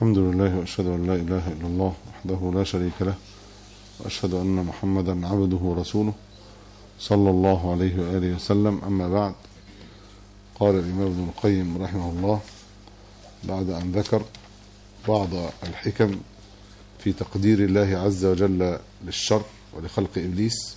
الحمد لله وأشهد أن لا إله إلا الله وحده لا شريك له وأشهد أن محمدا عبده ورسوله صلى الله عليه وآله وسلم أما بعد قال الإمام ابن القيم رحمه الله بعد أن ذكر بعض الحكم في تقدير الله عز وجل للشر ولخلق إبليس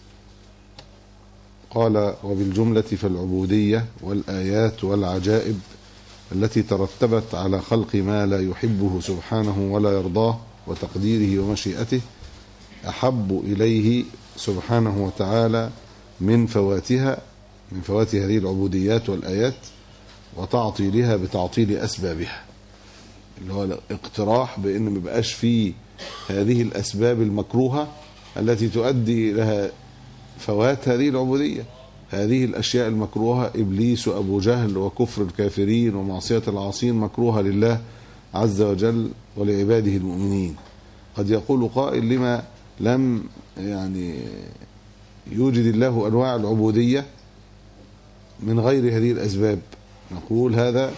قال وبالجملة فالعبودية والآيات والعجائب التي ترتبت على خلق ما لا يحبه سبحانه ولا يرضاه وتقديره ومشيئته أحب إليه سبحانه وتعالى من فواتها من فوات هذه العبوديات والآيات وتعطيلها بتعطيل أسبابها اللي هو الاقتراح بأن ما بقاش فيه هذه الأسباب المكروهة التي تؤدي لها فوات هذه العبودية هذه الأشياء المكروهة إبليس وأبو جهل وكفر الكافرين ومعصية العاصين مكروهة لله عز وجل ولعباده المؤمنين قد يقول قائل لما لم يعني يوجد الله أنواع العبودية من غير هذه الأسباب نقول هذا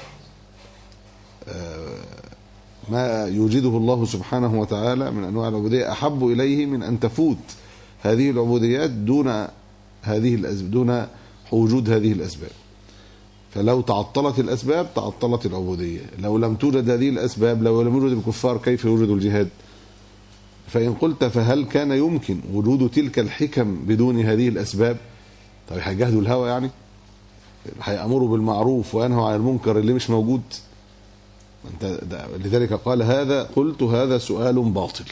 ما يوجده الله سبحانه وتعالى من أنواع العبودية أحب إليه من أن تفوت هذه العبوديات دون هذه الأسباب دون وجود هذه الأسباب فلو تعطلت الأسباب تعطلت العبودية لو لم توجد هذه الأسباب لو لم يوجد الكفار كيف يوجد الجهاد فإن قلت فهل كان يمكن وجود تلك الحكم بدون هذه الأسباب طب هيجاهدوا الهوى يعني هيأمروا بالمعروف وينهوا عن المنكر اللي مش موجود انت لذلك قال هذا قلت هذا سؤال باطل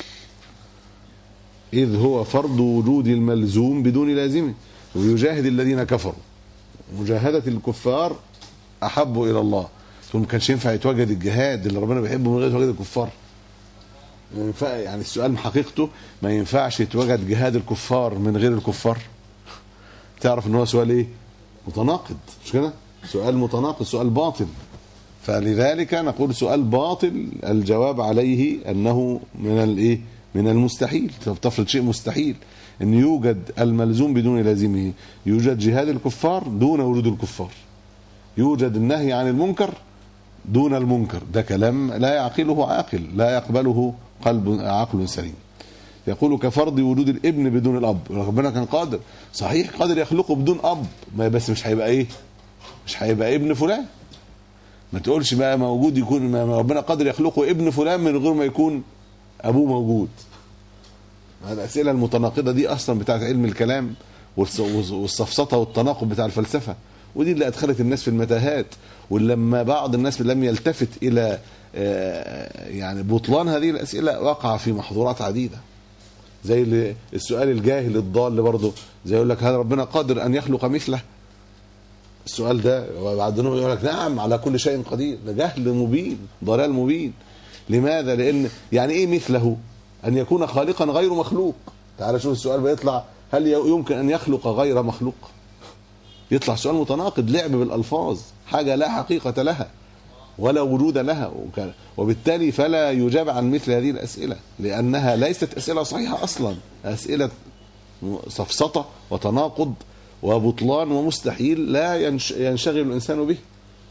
إذ هو فرض وجود الملزوم بدون لازمه ويجاهد الذين كفروا مجاهدة الكفار أحب إلى الله ثم كانش ينفع يتواجد الجهاد اللي ربنا بيحبه من غير يتواجد الكفار يعني السؤال حقيقته ما ينفعش يتواجد جهاد الكفار من غير الكفار تعرف ان هو سؤال ايه متناقض مش كده سؤال متناقض سؤال باطل فلذلك نقول سؤال باطل الجواب عليه انه من الايه من المستحيل تفرض شيء مستحيل ان يوجد الملزوم بدون لازمه يوجد جهاد الكفار دون وجود الكفار يوجد النهي عن المنكر دون المنكر ده كلام لا يعقله عاقل لا يقبله قلب عقل سليم يقول كفرض وجود الابن بدون الاب ربنا كان قادر صحيح قادر يخلقه بدون اب بس مش هيبقى ايه مش هيبقى ابن فلان ما تقولش بقى موجود يكون ما ربنا قادر يخلقه ابن فلان من غير ما يكون ابوه موجود الاسئله المتناقضه دي اصلا بتاعت علم الكلام والسفسطه والتناقض بتاع الفلسفه ودي اللي ادخلت الناس في المتاهات ولما بعض الناس لم يلتفت الى يعني بطلان هذه الاسئله وقع في محظورات عديده زي السؤال الجاهل الضال برضه زي يقول لك هل ربنا قادر ان يخلق مثله السؤال ده وبعدين يقول لك نعم على كل شيء قدير ده جهل مبين ضلال مبين لماذا لان يعني ايه مثله ان يكون خالقا غير مخلوق تعال شوف السؤال بيطلع هل يمكن ان يخلق غير مخلوق يطلع سؤال متناقض لعب بالالفاظ حاجه لا حقيقه لها ولا وجود لها وبالتالي فلا يجاب عن مثل هذه الاسئله لانها ليست اسئله صحيحه اصلا اسئله سفسطه وتناقض وبطلان ومستحيل لا ينشغل الانسان به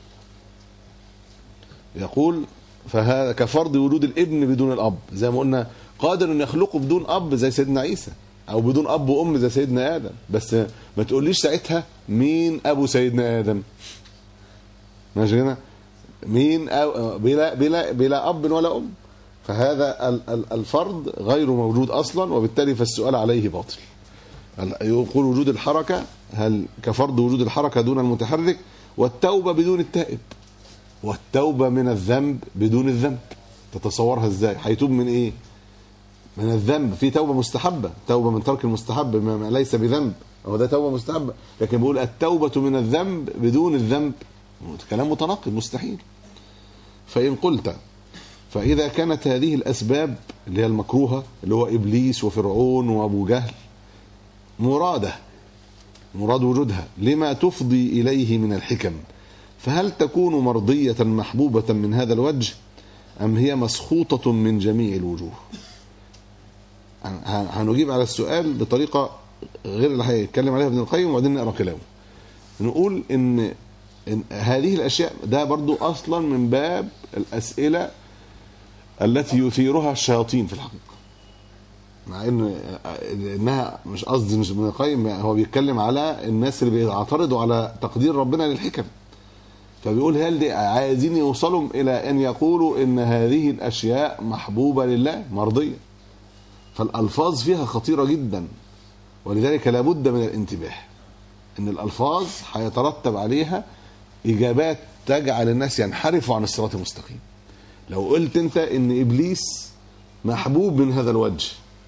يقول فهذا كفرض وجود الابن بدون الاب زي ما قلنا قادر ان يخلقه بدون اب زي سيدنا عيسى او بدون اب وام زي سيدنا ادم بس ما تقوليش ساعتها مين ابو سيدنا ادم ماشي هنا مين أو بلا بلا بلا اب ولا ام فهذا الفرض غير موجود اصلا وبالتالي فالسؤال عليه باطل يقول وجود الحركه هل كفرض وجود الحركه دون المتحرك والتوبه بدون التائب والتوبه من الذنب بدون الذنب تتصورها ازاي هيتوب من ايه من الذنب في توبه مستحبه توبه من ترك المستحب ما ليس بذنب هو ده توبه مستحبه لكن بيقول التوبه من الذنب بدون الذنب كلام متناقض مستحيل فان قلت فاذا كانت هذه الاسباب اللي هي المكروهه اللي هو ابليس وفرعون وابو جهل مراده مراد وجودها لما تفضي اليه من الحكم فهل تكون مرضيه محبوبه من هذا الوجه ام هي مسخوطه من جميع الوجوه هنجيب على السؤال بطريقه غير اللي هيتكلم عليها ابن القيم وبعدين نقرا كلامه نقول ان إن هذه الاشياء ده برضو اصلا من باب الاسئله التي يثيرها الشياطين في الحقيقة مع ان انها مش قصدي مش ابن القيم هو بيتكلم على الناس اللي بيعترضوا على تقدير ربنا للحكم فبيقول هل دي عايزين يوصلوا الى ان يقولوا ان هذه الاشياء محبوبه لله مرضيه فالالفاظ فيها خطيره جدا ولذلك لابد من الانتباه ان الالفاظ هيترتب عليها اجابات تجعل الناس ينحرفوا عن الصراط المستقيم لو قلت انت ان ابليس محبوب من هذا الوجه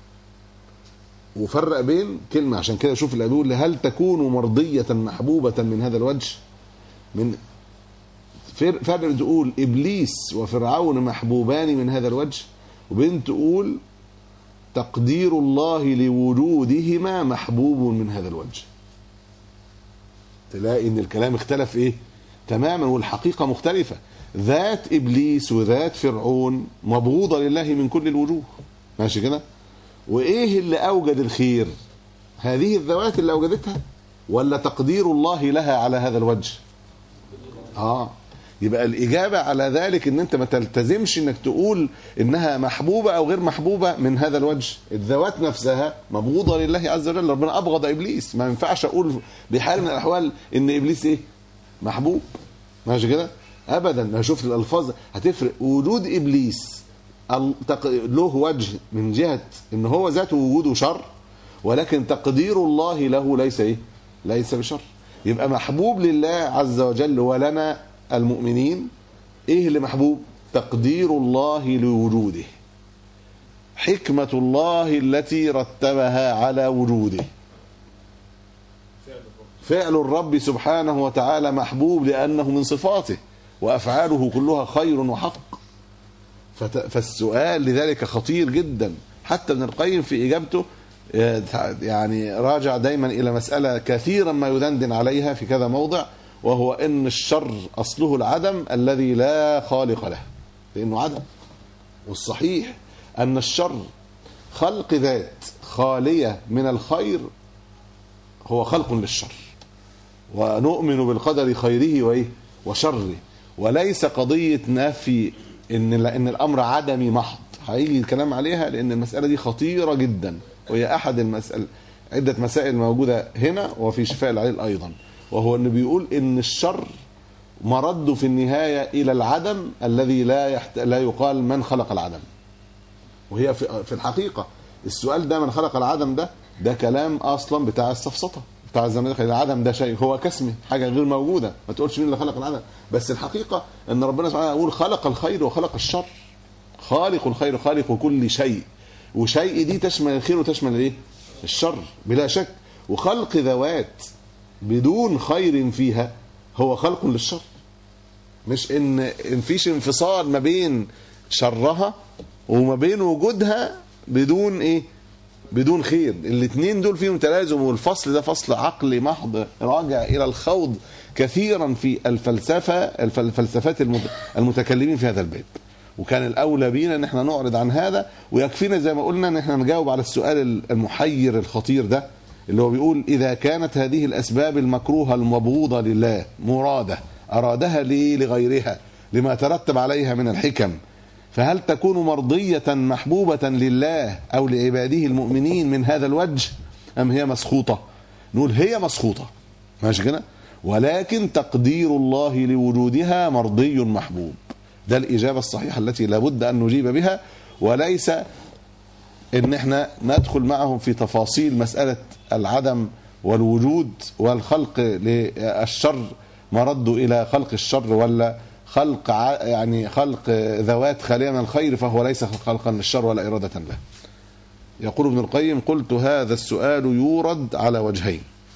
وفرق بين كلمه عشان كده شوف اللي بيقول هل تكون مرضيه محبوبه من هذا الوجه من فر- فرق تقول ابليس وفرعون محبوبان من هذا الوجه وبين تقول تقدير الله لوجودهما محبوب من هذا الوجه تلاقي ان الكلام اختلف ايه تماما والحقيقه مختلفه ذات ابليس وذات فرعون مبغوضه لله من كل الوجوه ماشي كده وايه اللي اوجد الخير هذه الذوات اللي اوجدتها ولا تقدير الله لها على هذا الوجه اه يبقى الإجابة على ذلك إن أنت ما تلتزمش إنك تقول إنها محبوبة أو غير محبوبة من هذا الوجه، الذوات نفسها مبغوضة لله عز وجل، ربنا أبغض إبليس، ما ينفعش أقول بحال من الأحوال إن إبليس إيه؟ محبوب. ماشي كده؟ أبدا لو شفت الألفاظ هتفرق وجود إبليس ال- تق- له وجه من جهة إن هو ذاته وجوده شر ولكن تقدير الله له ليس إيه؟ ليس بشر. يبقى محبوب لله عز وجل ولنا المؤمنين ايه اللي محبوب تقدير الله لوجوده حكمة الله التي رتبها على وجوده فعل الرب سبحانه وتعالى محبوب لأنه من صفاته وأفعاله كلها خير وحق فت- فالسؤال لذلك خطير جدا حتى ابن القيم في إجابته يعني راجع دايما إلى مسألة كثيرا ما يدندن عليها في كذا موضع وهو ان الشر اصله العدم الذي لا خالق له لانه عدم والصحيح ان الشر خلق ذات خاليه من الخير هو خلق للشر ونؤمن بالقدر خيره وايه وشره وليس قضيه نفي ان ان الامر عدمي محض هيجي الكلام عليها لان المساله دي خطيره جدا وهي احد المسائل عده مسائل موجوده هنا وفي شفاء العليل ايضا وهو انه بيقول ان الشر مرده في النهايه الى العدم الذي لا يحت... لا يقال من خلق العدم وهي في, في الحقيقه السؤال ده من خلق العدم ده ده كلام اصلا بتاع السفسطه بتاع الزمالك العدم ده شيء هو كسمه حاجه غير موجوده ما تقولش مين اللي خلق العدم بس الحقيقه ان ربنا سبحانه يقول خلق الخير وخلق الشر خالق الخير خالق كل شيء وشيء دي تشمل الخير وتشمل الايه الشر بلا شك وخلق ذوات بدون خير فيها هو خلق للشر مش ان ان فيش انفصال ما بين شرها وما بين وجودها بدون ايه بدون خير الاثنين دول فيهم تلازم والفصل ده فصل عقلي محض راجع الى الخوض كثيرا في الفلسفه الفلسفات المتكلمين في هذا الباب وكان الاولى بينا ان احنا نعرض عن هذا ويكفينا زي ما قلنا ان احنا نجاوب على السؤال المحير الخطير ده اللي هو بيقول إذا كانت هذه الأسباب المكروهة المبغوضة لله مرادة أرادها ليه لغيرها لما ترتب عليها من الحكم فهل تكون مرضية محبوبة لله أو لعباده المؤمنين من هذا الوجه أم هي مسخوطة نقول هي مسخوطة ماشي كده ولكن تقدير الله لوجودها مرضي محبوب ده الإجابة الصحيحة التي لابد أن نجيب بها وليس ان احنا ندخل معهم في تفاصيل مسألة العدم والوجود والخلق للشر مرد الى خلق الشر ولا خلق يعني خلق ذوات خالية من الخير فهو ليس خلقا للشر ولا إرادة له يقول ابن القيم قلت هذا السؤال يورد على وجهين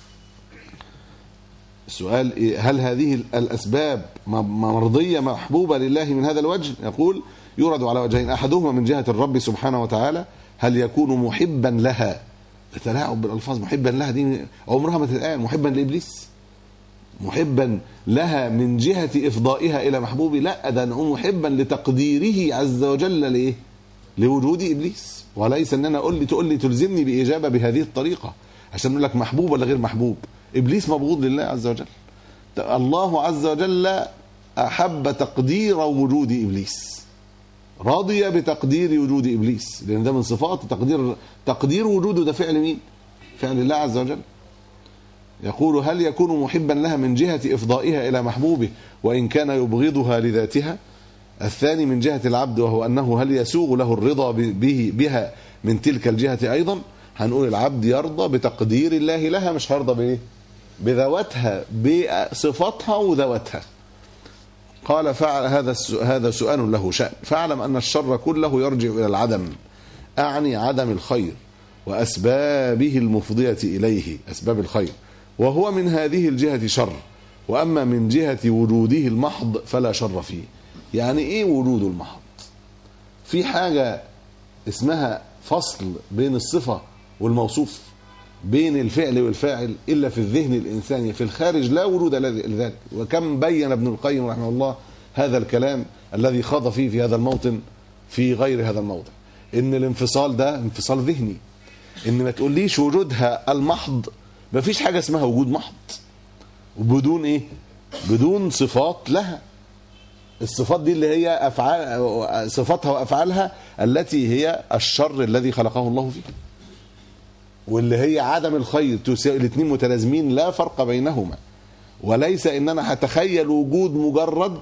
السؤال هل هذه الأسباب مرضية محبوبة لله من هذا الوجه يقول يورد على وجهين أحدهما من جهة الرب سبحانه وتعالى هل يكون محبا لها تلاعب بالالفاظ محبا لها دي عمرها ما تتقال محبا لابليس محبا لها من جهه افضائها الى محبوبي لا ده انا محبا لتقديره عز وجل لايه لوجود ابليس وليس ان انا اقول لي تقول لي تلزمني باجابه بهذه الطريقه عشان اقول لك محبوب ولا غير محبوب ابليس مبغوض لله عز وجل الله عز وجل احب تقدير وجود ابليس رضي بتقدير وجود ابليس لان ده من صفات تقدير تقدير وجوده ده فعل مين فعل الله عز وجل يقول هل يكون محبا لها من جهة إفضائها إلى محبوبه وإن كان يبغضها لذاتها الثاني من جهة العبد وهو أنه هل يسوغ له الرضا به بها من تلك الجهة أيضا هنقول العبد يرضى بتقدير الله لها مش هيرضى بإيه بذواتها بصفاتها وذواتها قال فعل هذا هذا سؤال له شأن فاعلم أن الشر كله يرجع إلى العدم أعني عدم الخير وأسبابه المفضية إليه أسباب الخير وهو من هذه الجهة شر وأما من جهة وجوده المحض فلا شر فيه يعني إيه وجود المحض في حاجة اسمها فصل بين الصفة والموصوف بين الفعل والفاعل إلا في الذهن الإنساني في الخارج لا وجود لذلك وكم بين ابن القيم رحمه الله هذا الكلام الذي خاض فيه في هذا الموطن في غير هذا الموضع إن الانفصال ده انفصال ذهني إن ما تقوليش وجودها المحض ما فيش حاجة اسمها وجود محض وبدون ايه بدون صفات لها الصفات دي اللي هي افعال صفاتها وافعالها التي هي الشر الذي خلقه الله فيه واللي هي عدم الخير الاثنين متلازمين لا فرق بينهما وليس ان انا هتخيل وجود مجرد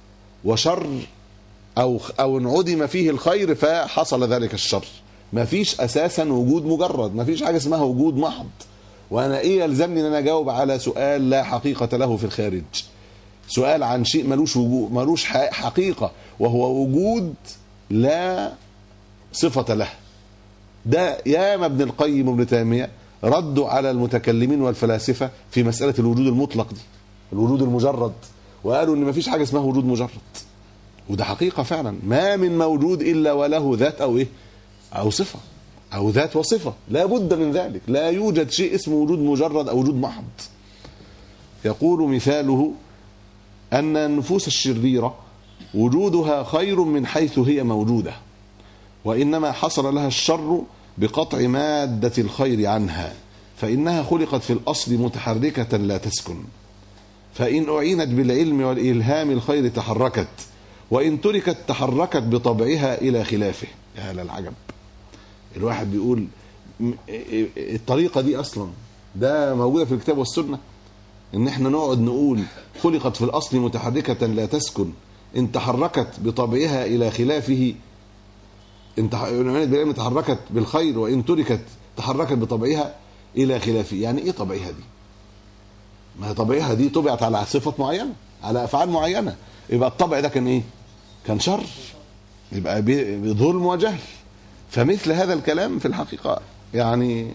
وشر او او انعدم فيه الخير فحصل ذلك الشر ما فيش اساسا وجود مجرد ما فيش حاجه اسمها وجود محض وانا ايه يلزمني ان انا اجاوب على سؤال لا حقيقه له في الخارج سؤال عن شيء ملوش وجود ملوش حقيقه وهو وجود لا صفه له ده ياما ابن القيم وابن تيميه ردوا على المتكلمين والفلاسفه في مساله الوجود المطلق دي الوجود المجرد وقالوا ان ما فيش حاجه اسمها وجود مجرد وده حقيقه فعلا ما من موجود الا وله ذات او ايه او صفه أو ذات وصفة لا بد من ذلك لا يوجد شيء اسمه وجود مجرد أو وجود محض يقول مثاله أن النفوس الشريرة وجودها خير من حيث هي موجودة وإنما حصل لها الشر بقطع مادة الخير عنها فإنها خلقت في الأصل متحركة لا تسكن فإن أعينت بالعلم والإلهام الخير تحركت وإن تركت تحركت بطبعها إلى خلافه يا للعجب الواحد بيقول الطريقه دي اصلا ده موجوده في الكتاب والسنه ان احنا نقعد نقول خلقت في الاصل متحركه لا تسكن ان تحركت بطبعها الى خلافه ان بالعلم تحركت بالخير وان تركت تحركت بطبعها الى خلافه يعني ايه طبعها دي ما هي طبعها دي طبعت على صفات معينه على افعال معينه يبقى الطبع ده كان ايه كان شر يبقى بظلم وجهل فمثل هذا الكلام في الحقيقة يعني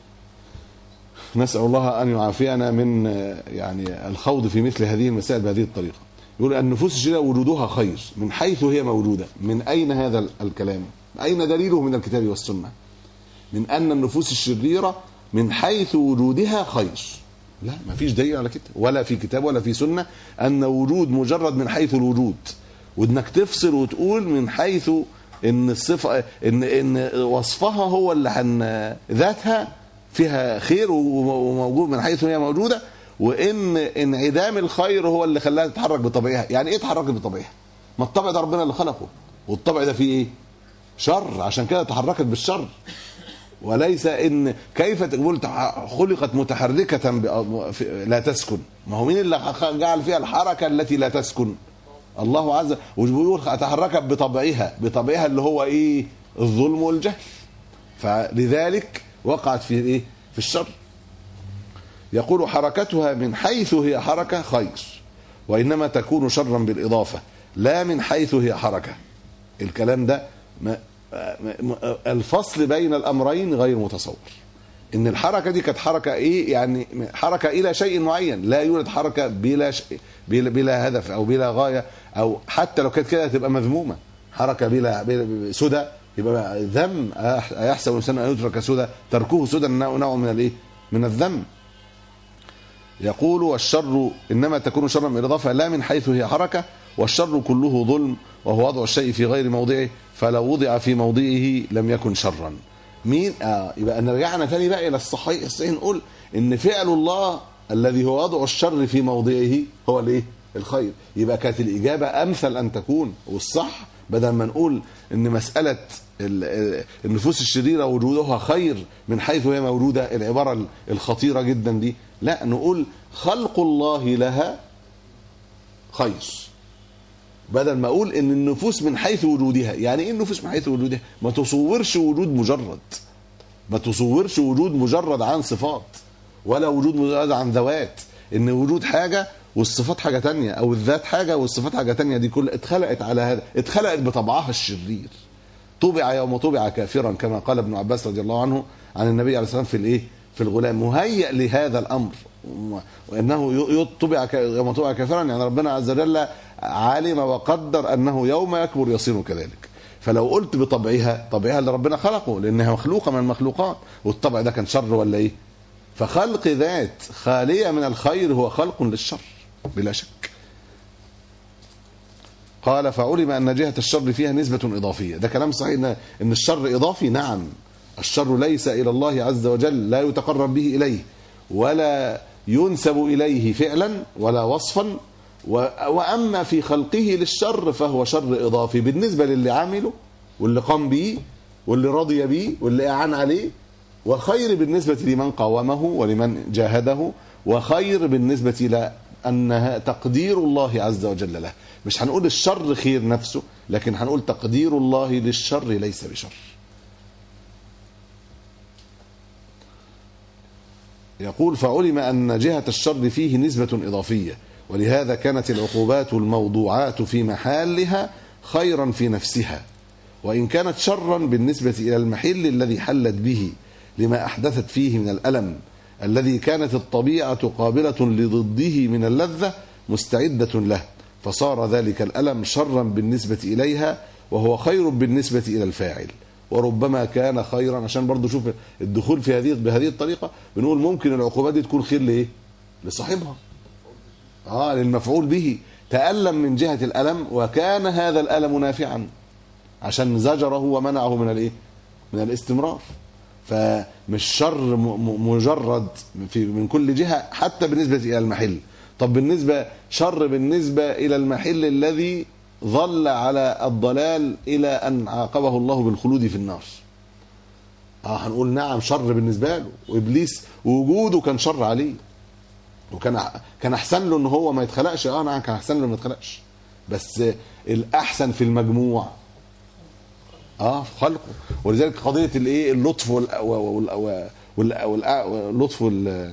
نسأل الله أن يعافينا من يعني الخوض في مثل هذه المسائل بهذه الطريقة يقول النفوس الشريرة وجودها خير من حيث هي موجودة من أين هذا الكلام أين دليله من الكتاب والسنة من أن النفوس الشريرة من حيث وجودها خير لا ما فيش دليل على كده ولا في كتاب ولا في سنة أن وجود مجرد من حيث الوجود وانك تفصل وتقول من حيث ان الصفه ان ان وصفها هو اللي هن ذاتها فيها خير وموجود من حيث هي موجوده وان انعدام الخير هو اللي خلاها تتحرك بطبيعها يعني ايه تتحرك بطبيعها ما الطبع ده ربنا اللي خلقه والطبع ده فيه ايه شر عشان كده تحركت بالشر وليس ان كيف تقول خلقت متحركه لا تسكن ما هو مين اللي جعل فيها الحركه التي لا تسكن الله عز وجل بيقول تحركت بطبعها بطبعها اللي هو ايه الظلم والجهل فلذلك وقعت في ايه في الشر يقول حركتها من حيث هي حركه خير وانما تكون شرا بالاضافه لا من حيث هي حركه الكلام ده ما الفصل بين الامرين غير متصور ان الحركه دي كانت حركه ايه يعني حركه الى شيء معين لا يوجد حركه بلا شيء بلا, بلا هدف او بلا غايه او حتى لو كانت كده تبقى مذمومه حركه بلا, بلا سدى يبقى ذم ايحسب الانسان ان يترك سدى تركه سدى نوع من الايه من الذم يقول والشر انما تكون شرا من الاضافه لا من حيث هي حركه والشر كله ظلم وهو وضع الشيء في غير موضعه فلو وضع في موضعه لم يكن شرا مين اه يبقى نرجعنا تاني بقى الى الصحيح الصحيح نقول ان فعل الله الذي هو وضع الشر في موضعه هو الايه الخير يبقى كانت الاجابه امثل ان تكون والصح بدل ما نقول ان مساله ال- النفوس الشريره وجودها خير من حيث هي موجوده العباره الخطيره جدا دي لا نقول خلق الله لها خير بدل ما اقول ان النفوس من حيث وجودها يعني ايه النفوس من حيث وجودها ما تصورش وجود مجرد ما تصورش وجود مجرد عن صفات ولا وجود مجرد عن ذوات ان وجود حاجه والصفات حاجه تانية او الذات حاجه والصفات حاجه تانية دي كلها اتخلقت على هذا اتخلقت بطبعها الشرير طبع يوم طبع كافرا كما قال ابن عباس رضي الله عنه عن النبي عليه الصلاه والسلام في الايه في الغلام مهيئ لهذا الامر وانه ي- ي- طبع ك- يوم طبع كافرا يعني ربنا عز وجل علم وقدر انه يوم يكبر يصير كذلك فلو قلت بطبعها طبعها اللي ربنا خلقه لانها مخلوقه من المخلوقات والطبع ده كان شر ولا ايه فخلق ذات خاليه من الخير هو خلق للشر بلا شك قال فعلم ان جهه الشر فيها نسبه اضافيه ده كلام صحيح ان ان الشر اضافي نعم الشر ليس الى الله عز وجل لا يتقرب به اليه ولا ينسب اليه فعلا ولا وصفا و- واما في خلقه للشر فهو شر اضافي بالنسبه للي عمله واللي قام به واللي رضي به واللي اعان عليه وخير بالنسبه لمن قاومه ولمن جاهده وخير بالنسبه الى انها تقدير الله عز وجل له مش هنقول الشر خير نفسه لكن هنقول تقدير الله للشر ليس بشر يقول فعلم أن جهة الشر فيه نسبة إضافية ولهذا كانت العقوبات الموضوعات في محلها خيرا في نفسها وإن كانت شرا بالنسبة إلى المحل الذي حلت به لما أحدثت فيه من الألم الذي كانت الطبيعة قابلة لضده من اللذة مستعدة له فصار ذلك الألم شرا بالنسبة إليها وهو خير بالنسبة إلى الفاعل وربما كان خيرا عشان برضو شوف الدخول في هذه بهذه الطريقة بنقول ممكن العقوبات دي تكون خير لإيه لصاحبها اه للمفعول به تألم من جهة الألم وكان هذا الألم نافعا عشان زجره ومنعه من الايه من الاستمرار فمش شر م- م- مجرد في من كل جهة حتى بالنسبة إلى المحل طب بالنسبة شر بالنسبة إلى المحل الذي ظل على الضلال إلى أن عاقبه الله بالخلود في النار اه هنقول نعم شر بالنسبة له وإبليس وجوده كان شر عليه وكان أح- كان أحسن له إن هو ما يتخلقش اه نعم كان أحسن له ما يتخلقش بس الأحسن في المجموع اه في خلقه ولذلك قضيه الايه اللطف وال وال وال وال وال اللطف وال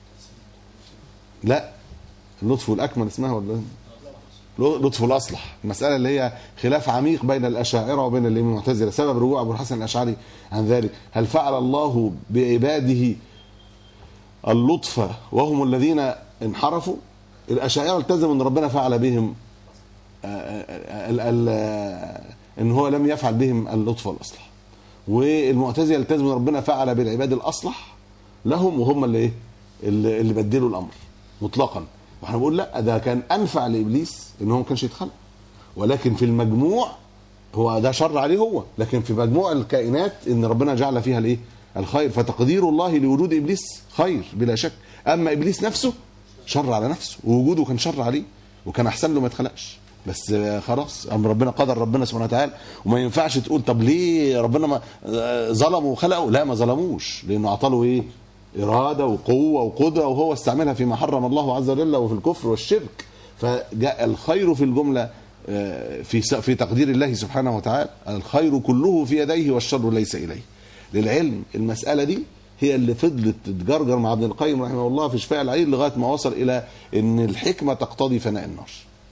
لا اللطف والاكمل اسمها ولا لطف الاصلح المساله اللي هي خلاف عميق بين الاشاعره وبين المعتزله سبب رجوع ابو الحسن الاشعري عن ذلك هل فعل الله بعباده اللطف وهم الذين انحرفوا الاشاعره التزموا ان ربنا فعل بهم ال- ال- ان هو لم يفعل بهم اللطف والاصلح والمعتزله التزموا ان ربنا فعل بالعباد الاصلح لهم وهم اللي ايه اللي, اللي بدلوا الامر مطلقا واحنا بنقول لا ده كان انفع لابليس ان هو ما كانش يتخلق ولكن في المجموع هو ده شر عليه هو لكن في مجموع الكائنات ان ربنا جعل فيها الايه الخير فتقدير الله لوجود ابليس خير بلا شك اما ابليس نفسه شر على نفسه ووجوده كان شر عليه وكان احسن له ما يتخلقش بس آه، خلاص امر ربنا قدر ربنا سبحانه وتعالى وما ينفعش تقول طب ليه ربنا ما آه، ظلموا وخلقوا لا ما ظلموش لانه اعطاله ايه اراده وقوه وقدره وهو استعملها فيما حرم الله عز وجل وفي الكفر والشرك فجاء الخير في الجمله آه، في س- في تقدير الله سبحانه وتعالى الخير كله في يديه والشر ليس اليه للعلم المساله دي هي اللي فضلت تتجرجر مع ابن القيم رحمه الله في شفاء العليل لغايه ما وصل الى ان الحكمه تقتضي فناء النار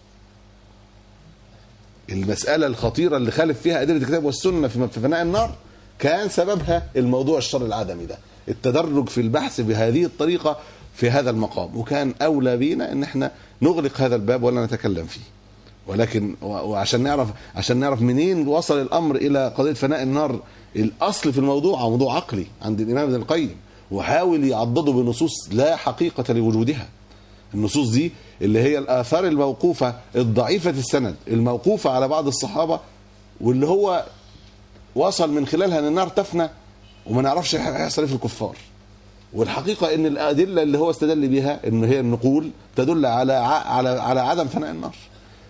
المسألة الخطيرة اللي خالف فيها أدلة الكتاب والسنة في في فناء النار كان سببها الموضوع الشر العدمي ده التدرج في البحث بهذه الطريقة في هذا المقام وكان أولى بينا إن احنا نغلق هذا الباب ولا نتكلم فيه ولكن و- وعشان نعرف عشان نعرف منين وصل الامر الى قضيه فناء النار الاصل في الموضوع هو موضوع عقلي عند الامام ابن القيم وحاول يعضده بنصوص لا حقيقه لوجودها النصوص دي اللي هي الاثار الموقوفه الضعيفه السند الموقوفه على بعض الصحابه واللي هو وصل من خلالها ان النار تفنى وما نعرفش هيحصل ايه في الكفار والحقيقه ان الادله اللي هو استدل بها ان هي النقول تدل على ع- على على عدم فناء النار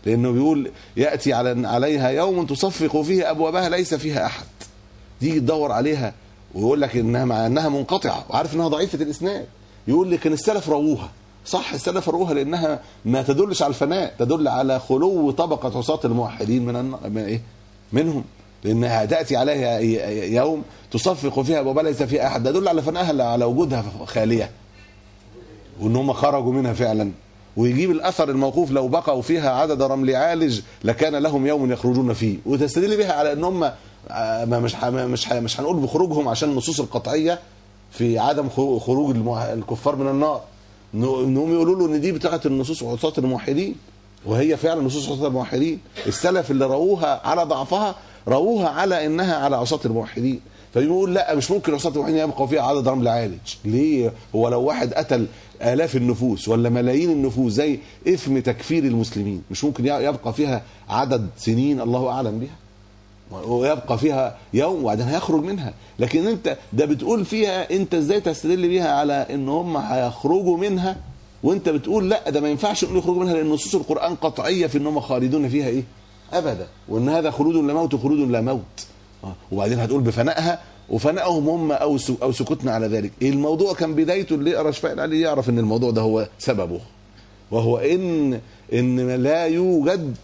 لانه بيقول ياتي على عليها يوم تصفق فيه ابوابها ليس فيها احد تيجي تدور عليها ويقول لك انها مع انها منقطعه وعارف انها ضعيفه الاسناد يقول لك ان السلف رووها صح السلف رووها لانها ما تدلش على الفناء تدل على خلو طبقه عصاة الموحدين من, الن... من ايه منهم لانها تاتي عليها يوم تصفق فيها ابوابها ليس فيها احد ده يدل على فنائها على وجودها خاليه وان هم خرجوا منها فعلا ويجيب الاثر الموقوف لو بقوا فيها عدد رمل عالج لكان لهم يوم يخرجون فيه وتستدل بها على ان هم ما مش ح- مش ح- مش هنقول بخروجهم عشان النصوص القطعيه في عدم خرو- خروج المع- الكفار من النار إنه- انهم يقولوا له ان دي بتاعت النصوص عصاة الموحدين وهي فعلا نصوص عصاة الموحدين السلف اللي رووها على ضعفها رووها على انها على عصاة الموحدين فيقول لا مش ممكن عصاة الموحدين يبقى فيها عدد رمل عالج ليه هو لو واحد قتل آلاف النفوس ولا ملايين النفوس زي إثم تكفير المسلمين مش ممكن يبقى فيها عدد سنين الله أعلم بها ويبقى فيها يوم وبعدين هيخرج منها لكن انت ده بتقول فيها انت ازاي تستدل بيها على ان هم هيخرجوا منها وانت بتقول لا ده ما ينفعش نقول يخرجوا منها لان نصوص القران قطعيه في ان هم خالدون فيها ايه ابدا وان هذا خلود لا موت وخلود لا موت آه. وبعدين هتقول بفنائها وفنائهم هم او سو- او سكوتنا على ذلك الموضوع كان بدايته اللي يقرا شفاء العلي يعرف ان الموضوع ده هو سببه وهو ان ان لا يوجد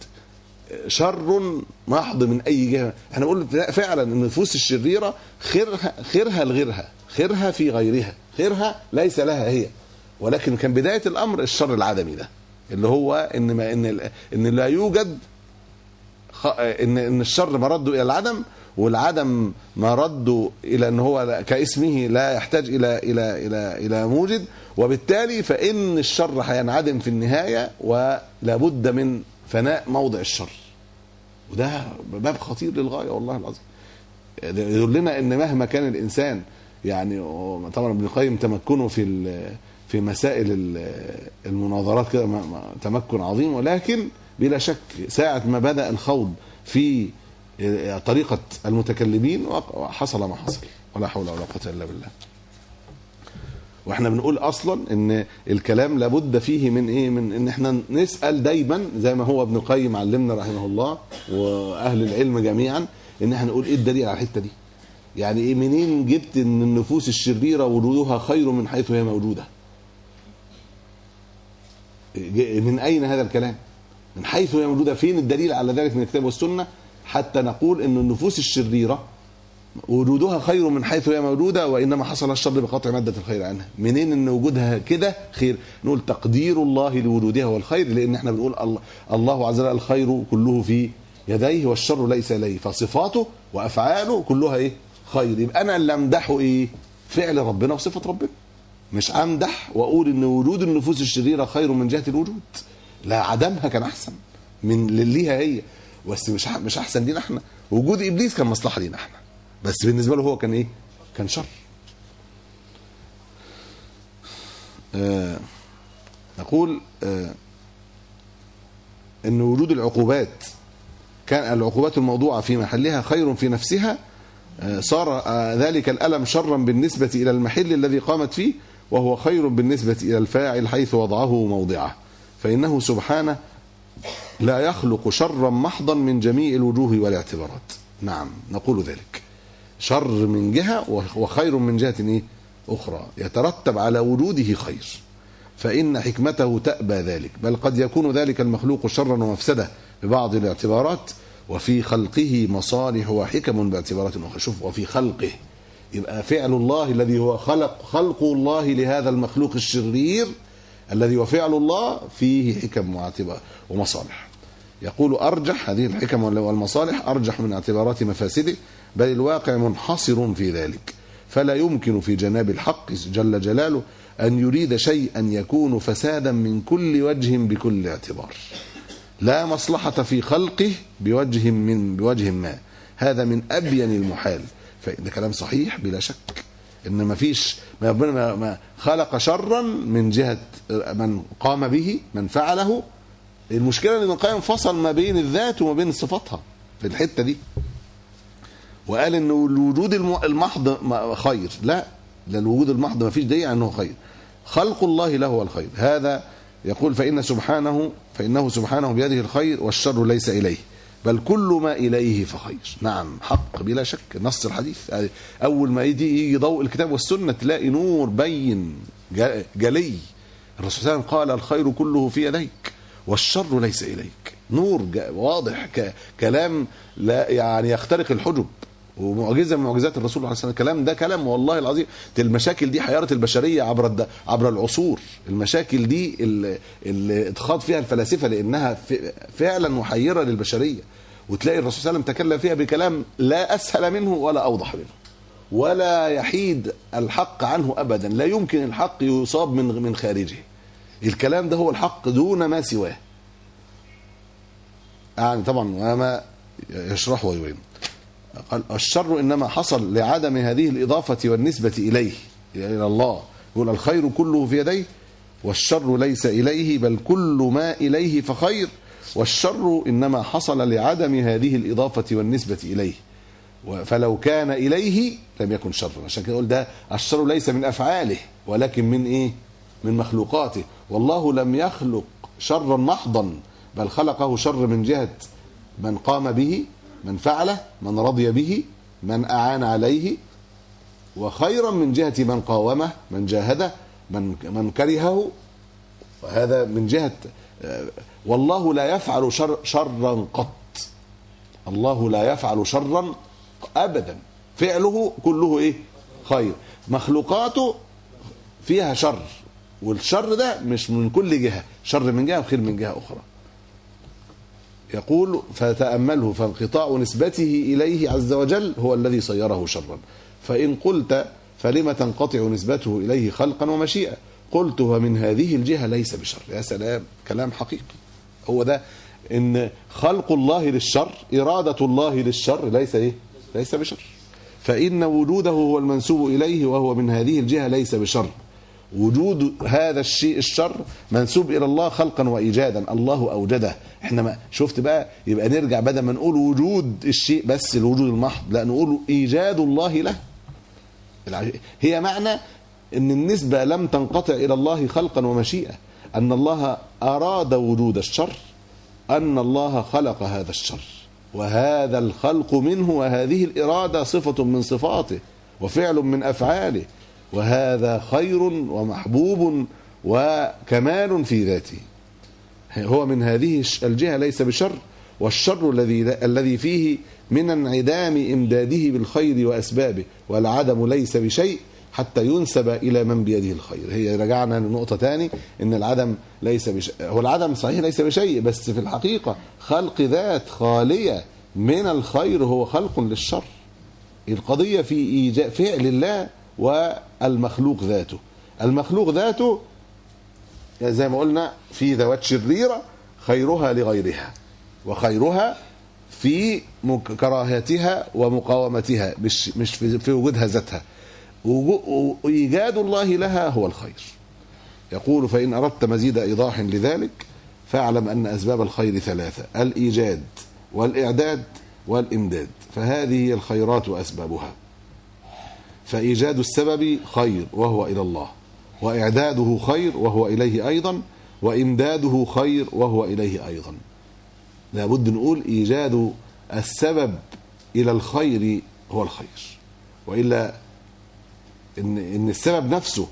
شر محض من اي جهه احنا بنقول فعلا ان النفوس الشريره خيرها خيرها لغيرها خيرها في غيرها خيرها ليس لها هي ولكن كان بدايه الامر الشر العدمي ده اللي هو ان ما ان ال- ان لا يوجد خ... ان ان الشر مرده الى العدم والعدم مرده الى ان هو كاسمه لا يحتاج الى الى الى الى موجد وبالتالي فان الشر هينعدم في النهايه ولا بد من فناء موضع الشر وده باب خطير للغايه والله العظيم يدلنا ان مهما كان الانسان يعني طبعا ابن القيم تمكنه في ال- في مسائل ال- المناظرات كده ما- ما- تمكن عظيم ولكن بلا شك ساعة ما بدأ الخوض في طريقة المتكلمين حصل ما حصل ولا حول ولا قوة إلا بالله واحنا بنقول اصلا ان الكلام لابد فيه من ايه من ان احنا نسال دايما زي ما هو ابن القيم علمنا رحمه الله واهل العلم جميعا ان احنا نقول ايه الدليل على الحته دي يعني ايه منين جبت ان النفوس الشريره وجودها خير من حيث هي موجوده ج- من اين هذا الكلام من حيث هي موجوده فين الدليل على ذلك من الكتاب والسنه حتى نقول ان النفوس الشريره وجودها خير من حيث هي موجودة وإنما حصل الشر بقطع مادة الخير عنها منين أن وجودها كده خير نقول تقدير الله لوجودها والخير لأن احنا بنقول الله, الله عز وجل الخير كله في يديه والشر ليس إليه فصفاته وأفعاله كلها إيه خير يبقى أنا اللي أمدحه إيه فعل ربنا وصفة ربنا مش أمدح وأقول إن وجود النفوس الشريرة خير من جهة الوجود لا عدمها كان أحسن من ليها هي بس مش مش أحسن لينا احنا وجود إبليس كان مصلحة لينا احنا بس بالنسبه له هو كان ايه كان شر آه نقول آه ان وجود العقوبات كان العقوبات الموضوعه في محلها خير في نفسها آه صار آه ذلك الالم شرا بالنسبه الى المحل الذي قامت فيه وهو خير بالنسبه الى الفاعل حيث وضعه موضعه فانه سبحانه لا يخلق شرا محضا من جميع الوجوه والاعتبارات نعم نقول ذلك شر من جهة وخير من جهة إيه؟ أخرى يترتب على وجوده خير فإن حكمته تأبى ذلك بل قد يكون ذلك المخلوق شرا ومفسدة ببعض الاعتبارات وفي خلقه مصالح وحكم باعتبارات أخرى شوف وفي خلقه يبقى فعل الله الذي هو خلق خلق الله لهذا المخلوق الشرير الذي هو فعل الله فيه حكم واعتبار ومصالح يقول أرجح هذه الحكم والمصالح أرجح من اعتبارات مفاسده بل الواقع منحصر في ذلك فلا يمكن في جناب الحق جل جلاله أن يريد شيئا يكون فسادا من كل وجه بكل اعتبار لا مصلحة في خلقه بوجه من بوجه ما هذا من أبين المحال فده كلام صحيح بلا شك ان ما فيش ما ربنا ما خلق شرا من جهه من قام به من فعله المشكله ان ابن القيم فصل ما بين الذات وما بين صفاتها في الحته دي وقال ان الوجود المحض خير لا لا الوجود المحض ما فيش دليل انه خير خلق الله له الخير هذا يقول فإن سبحانه فإنه سبحانه بيده الخير والشر ليس إليه بل كل ما إليه فخير نعم حق بلا شك نص الحديث أول ما يجي يجي ضوء الكتاب والسنة تلاقي نور بين جا- جلي الرسول صلى الله عليه وسلم قال الخير كله في يديك والشر ليس إليك نور جا- واضح ك- كلام لا يعني يخترق الحجب ومعجزه من معجزات الرسول عليه الصلاه والسلام الكلام ده كلام والله العظيم المشاكل دي حيرت البشريه عبر الد... عبر العصور المشاكل دي اللي, اللي اتخاض فيها الفلاسفه لانها ف... فعلا محيره للبشريه وتلاقي الرسول صلى الله عليه وسلم تكلم فيها بكلام لا اسهل منه ولا اوضح منه ولا يحيد الحق عنه ابدا لا يمكن الحق يصاب من من خارجه الكلام ده هو الحق دون ما سواه يعني طبعا وما يشرح ويبين قال الشر انما حصل لعدم هذه الاضافه والنسبه اليه الى الله يقول الخير كله في يديه والشر ليس اليه بل كل ما اليه فخير والشر انما حصل لعدم هذه الاضافه والنسبه اليه و- فلو كان اليه لم يكن شرا عشان كده يقول ده الشر ليس من افعاله ولكن من ايه من مخلوقاته والله لم يخلق شرا محضا بل خلقه شر من جهه من قام به من فعله من رضي به من اعان عليه وخيرا من جهه من قاومه من جاهده من من كرهه وهذا من جهه آه، والله لا يفعل شر شرا قط الله لا يفعل شرا ابدا فعله كله ايه خير مخلوقاته فيها شر والشر ده مش من كل جهه شر من جهه وخير من جهه اخرى يقول فتأمله فانقطاع نسبته إليه عز وجل هو الذي صيره شرا فإن قلت فلم تنقطع نسبته إليه خلقا ومشيئة قلت ومن هذه الجهة ليس بشر يا سلام كلام حقيقي هو ده إن خلق الله للشر إرادة الله للشر ليس إيه ليس بشر فإن وجوده هو المنسوب إليه وهو من هذه الجهة ليس بشر وجود هذا الشيء الشر منسوب الى الله خلقا وايجادا الله اوجده احنا ما شفت بقى يبقى نرجع بدل ما نقول وجود الشيء بس الوجود المحض لا نقول ايجاد الله له الع- هي معنى ان النسبه لم تنقطع الى الله خلقا ومشيئه ان الله اراد وجود الشر ان الله خلق هذا الشر وهذا الخلق منه وهذه الاراده صفه من صفاته وفعل من افعاله وهذا خير ومحبوب وكمال في ذاته هو من هذه الجهه ليس بشر والشر الذي الذي فيه من انعدام امداده بالخير واسبابه والعدم ليس بشيء حتى ينسب الى من بيده الخير هي رجعنا لنقطه تاني ان العدم ليس بشيء هو العدم صحيح ليس بشيء بس في الحقيقه خلق ذات خاليه من الخير هو خلق للشر القضيه في ايجاد فعل الله والمخلوق ذاته المخلوق ذاته زي ما قلنا في ذوات شريره خيرها لغيرها وخيرها في مك- كراهيتها ومقاومتها مش مش في في وجودها ذاتها وجو- وايجاد الله لها هو الخير يقول فان اردت مزيد ايضاح لذلك فاعلم ان اسباب الخير ثلاثه الايجاد والاعداد والامداد فهذه هي الخيرات واسبابها فايجاد السبب خير وهو الى الله واعداده خير وهو اليه ايضا وامداده خير وهو اليه ايضا لابد نقول ايجاد السبب الى الخير هو الخير والا ان ان السبب نفسه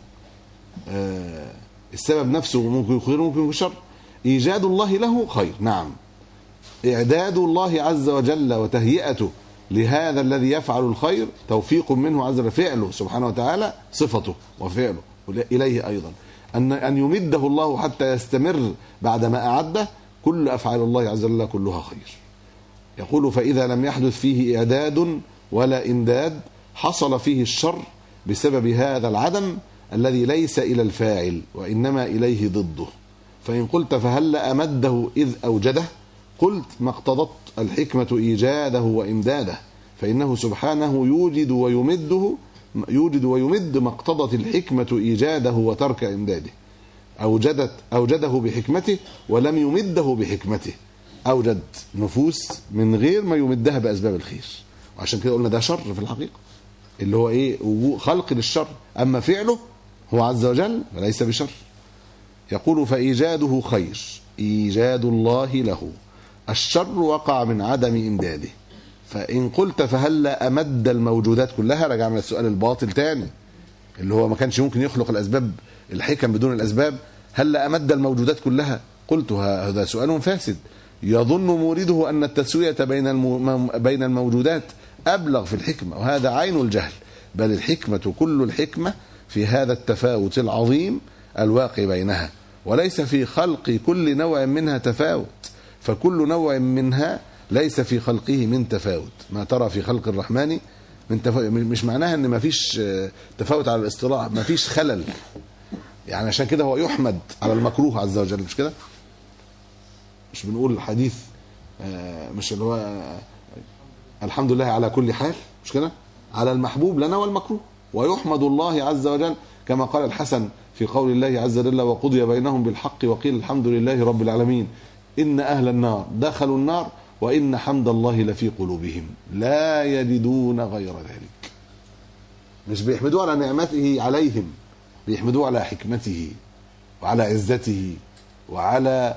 آه السبب نفسه ممكن يكون خير ممكن يكون شر ايجاد الله له خير نعم اعداد الله عز وجل وتهيئته لهذا الذي يفعل الخير توفيق منه عز وجل فعله سبحانه وتعالى صفته وفعله اليه ايضا ان ان يمده الله حتى يستمر بعدما اعده كل افعال الله عز وجل كلها خير يقول فاذا لم يحدث فيه اعداد ولا امداد حصل فيه الشر بسبب هذا العدم الذي ليس الى الفاعل وانما اليه ضده فان قلت فهل امده اذ اوجده قلت ما اقتضت الحكمه ايجاده وامداده فانه سبحانه يوجد ويمده يوجد ويمد ما اقتضت الحكمه ايجاده وترك امداده اوجدت اوجده بحكمته ولم يمده بحكمته اوجد نفوس من غير ما يمدها باسباب الخير وعشان كده قلنا ده شر في الحقيقه اللي هو ايه وجو- خلق للشر اما فعله هو عز وجل فليس بشر يقول فإيجاده خير إيجاد الله له الشر وقع من عدم إمداده فإن قلت فهلا أمد الموجودات كلها رجعنا للسؤال الباطل تاني اللي هو ما كانش ممكن يخلق الأسباب الحكم بدون الأسباب هلا أمد الموجودات كلها قلت هذا سؤال فاسد يظن مورده أن التسوية بين الم... بين الموجودات أبلغ في الحكمة وهذا عين الجهل بل الحكمة كل الحكمة في هذا التفاوت العظيم الواقع بينها وليس في خلق كل نوع منها تفاوت فكل نوع منها ليس في خلقه من تفاوت ما ترى في خلق الرحمن من تفاوت مش معناها ان ما فيش تفاوت على الاصطلاح ما فيش خلل يعني عشان كده هو يحمد على المكروه عز وجل مش كده مش بنقول الحديث مش اللي هو الحمد لله على كل حال مش كده على المحبوب لنا والمكروه ويحمد الله عز وجل كما قال الحسن في قول الله عز وجل وقضي بينهم بالحق وقيل الحمد لله رب العالمين إن أهل النار دخلوا النار وإن حمد الله لفي قلوبهم لا يجدون غير ذلك مش بيحمدوه على نعمته عليهم بيحمدوه على حكمته وعلى عزته وعلى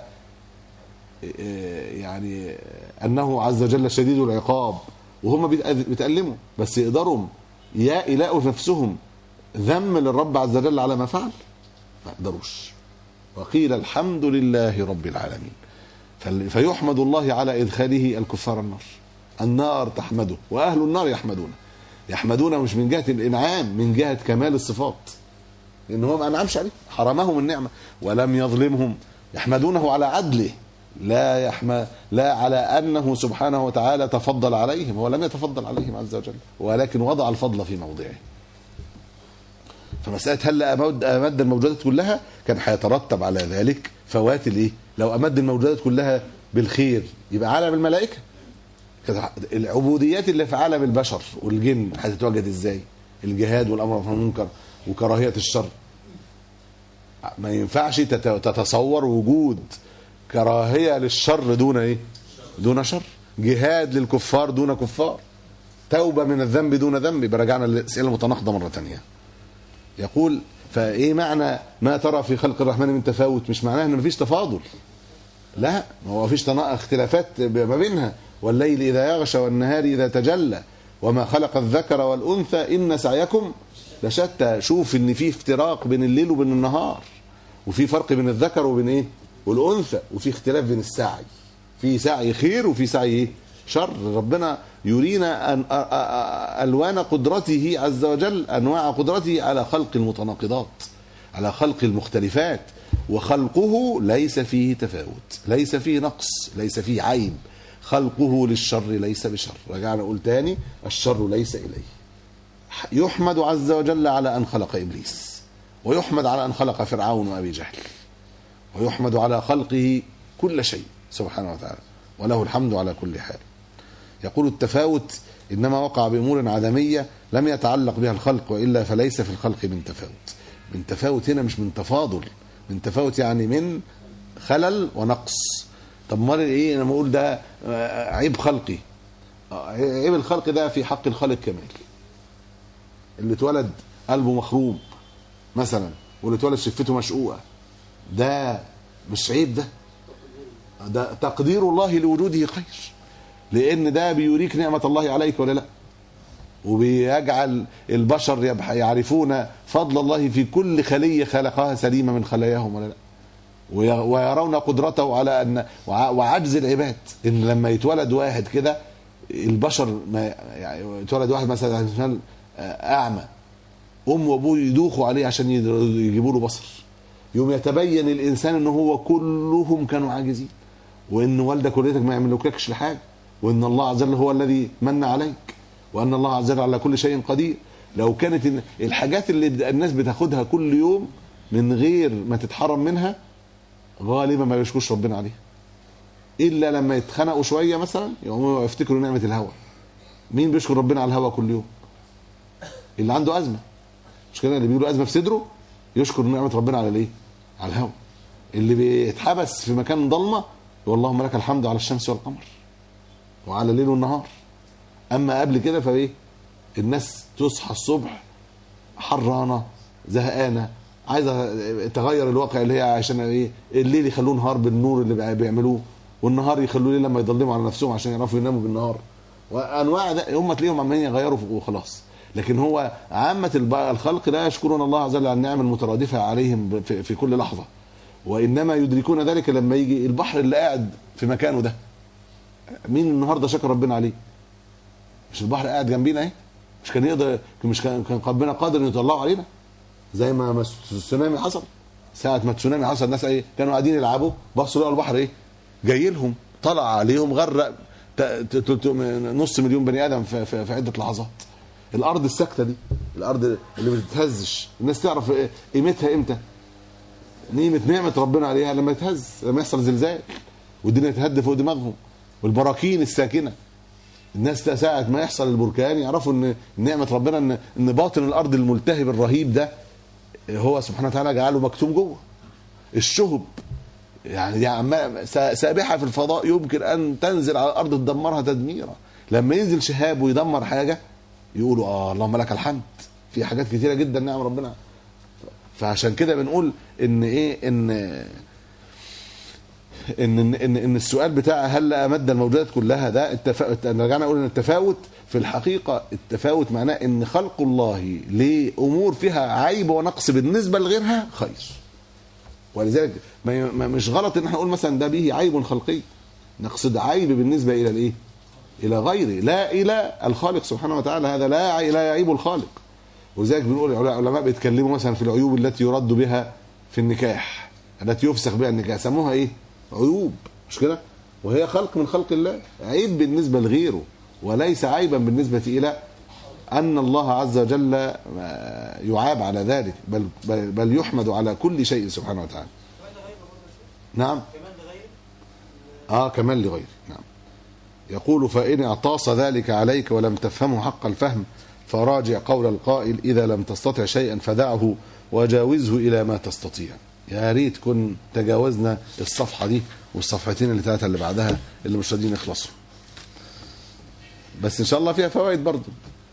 يعني أنه عز وجل شديد العقاب وهم بيتألموا بس يقدروا يا يلاقوا نفسهم ذم للرب عز وجل على ما فعل ما يقدروش وقيل الحمد لله رب العالمين فيحمد الله على إدخاله الكفار النار النار تحمده وأهل النار يحمدون يحمدون مش من جهة الإنعام من جهة كمال الصفات لأن هو ما أنعمش عليه حرمهم النعمة ولم يظلمهم يحمدونه على عدله لا يحمى لا على انه سبحانه وتعالى تفضل عليهم هو لم يتفضل عليهم عز وجل ولكن وضع الفضل في موضعه فمساله هل امد امد الموجودات كلها كان هيترتب على ذلك فوات الايه لو امد الموجودات كلها بالخير يبقى عالم الملائكه العبوديات اللي في عالم البشر والجن هتتواجد ازاي الجهاد والامر بالمعروف والمنكر وكراهيه الشر ما ينفعش تتصور وجود كراهية للشر دون ايه دون شر جهاد للكفار دون كفار توبة من الذنب دون ذنب يبقى رجعنا للأسئلة المتناقضة مرة تانية يقول فايه معنى ما ترى في خلق الرحمن من تفاوت مش معناه ان مفيش تفاضل لا ما هو مفيش اختلافات ما بينها والليل اذا يغشى والنهار اذا تجلى وما خلق الذكر والانثى ان سعيكم لشتى شوف ان في افتراق بين الليل وبين النهار وفي فرق بين الذكر وبين ايه والانثى وفي اختلاف بين السعي في سعي خير وفي سعي ايه شر ربنا يرينا أن الوان قدرته عز وجل انواع قدرته على خلق المتناقضات على خلق المختلفات وخلقه ليس فيه تفاوت ليس فيه نقص ليس فيه عيب خلقه للشر ليس بشر رجعنا نقول تاني الشر ليس اليه يحمد عز وجل على ان خلق ابليس ويحمد على ان خلق فرعون وابي جهل ويحمد على خلقه كل شيء سبحانه وتعالى وله الحمد على كل حال يقول التفاوت انما وقع بامور عدميه لم يتعلق بها الخلق والا فليس في الخلق من تفاوت من تفاوت هنا مش من تفاضل من تفاوت يعني من خلل ونقص طب امال ايه انا بقول ده عيب خلقي عيب الخلق ده في حق الخالق كمال اللي اتولد قلبه مخروم مثلا واللي اتولد شفته مشقوقه ده مش عيب ده ده تقدير الله لوجوده خير لان ده بيوريك نعمه الله عليك ولا لا وبيجعل البشر يعرفون فضل الله في كل خليه خلقها سليمه من خلاياهم ولا لا ويرون قدرته على ان وعجز العباد ان لما يتولد واحد كده البشر ما يعني يتولد واحد مثلا اعمى امه وابوه يدوخوا عليه عشان يجيبوا له بصر يوم يتبين الانسان ان هو كلهم كانوا عاجزين وان والدك ووالدتك ما يملككش لحاجه وان الله عز وجل هو الذي من عليك وان الله عز وجل على كل شيء قدير لو كانت الحاجات اللي الناس بتاخدها كل يوم من غير ما تتحرم منها غالبا ما بيشكوش ربنا عليها الا لما يتخنقوا شويه مثلا يقوموا يفتكروا نعمه الهوى مين بيشكر ربنا على الهوى كل يوم اللي عنده ازمه مش كده اللي بيقولوا ازمه في صدره يشكر نعمه ربنا على الايه على الهوى اللي بيتحبس في مكان ضلمه يقول اللهم لك الحمد على الشمس والقمر وعلى الليل والنهار اما قبل كده فايه الناس تصحى الصبح حرانه زهقانه عايزه تغير الواقع اللي هي عشان ايه الليل يخلوه نهار بالنور اللي بيع- بيعملوه والنهار يخلوه ليل لما يضلموا على نفسهم عشان يعرفوا يناموا بالنهار وانواع ده هم تلاقيهم عمالين يغيروا وخلاص لكن هو عامة الب- الخلق لا يشكرون الله عز وجل على النعم المترادفة عليهم ب- في, في كل لحظة وإنما يدركون ذلك لما يجي البحر اللي قاعد في مكانه ده مين النهارده شكر ربنا عليه مش البحر قاعد جنبينا اهي مش كان يقدر مش كان كان ربنا قادر انه يطلعه علينا زي ما ما التسونامي حصل ساعة ما التسونامي حصل الناس ايه كانوا قاعدين يلعبوا بصوا لقوا البحر ايه جاي لهم طلع عليهم غرق ت- ت- تلت- نص مليون بني ادم في, في, في عدة لحظات الارض الساكتة دي الارض اللي ما بتتهزش الناس تعرف إيه- قيمتها امتى قيمة نعمة ربنا عليها لما يتهز لما يحصل زلزال والدنيا تهد فوق دماغهم والبراكين الساكنة الناس ساعة ما يحصل البركان يعرفوا ان نعمة ربنا ان ان باطن الارض الملتهب الرهيب ده هو سبحانه وتعالى جعله مكتوم جوه الشهب يعني دي عمال سا- سابحة في الفضاء يمكن ان تنزل على الارض تدمرها تدميرا لما ينزل شهاب ويدمر حاجة يقولوا اه اللهم لك الحمد في حاجات كتيرة جدا نعم ربنا فعشان كده بنقول ان ايه ان ان ان ان, إن السؤال بتاع هل امد الموجودات كلها ده التفاوت رجعنا نقول ان التفاوت في الحقيقه التفاوت معناه ان خلق الله لامور فيها عيب ونقص بالنسبه لغيرها خير ولذلك ما ما- مش غلط ان احنا نقول مثلا ده به عيب خلقي نقصد عيب بالنسبه الى الايه الى غيره لا الى الخالق سبحانه وتعالى هذا لا عي- لا يعيب الخالق ولذلك بنقول العلماء بيتكلموا مثلا في العيوب التي يرد بها في النكاح التي يفسخ بها النكاح سموها ايه عيوب مش كده وهي خلق من خلق الله عيب بالنسبه لغيره وليس عيبا بالنسبه الى ان الله عز وجل آه، يعاب على ذلك بل بل, بل يحمد على كل شيء سبحانه وتعالى نعم كمان لغيره اه كمان لغيره نعم يقول فإن اعطاس ذلك عليك ولم تفهمه حق الفهم فراجع قول القائل إذا لم تستطع شيئا فدعه وجاوزه إلى ما تستطيع يا ريت كن تجاوزنا الصفحة دي والصفحتين اللي ثلاثة اللي بعدها اللي مش راضيين يخلصوا بس إن شاء الله فيها فوائد برضه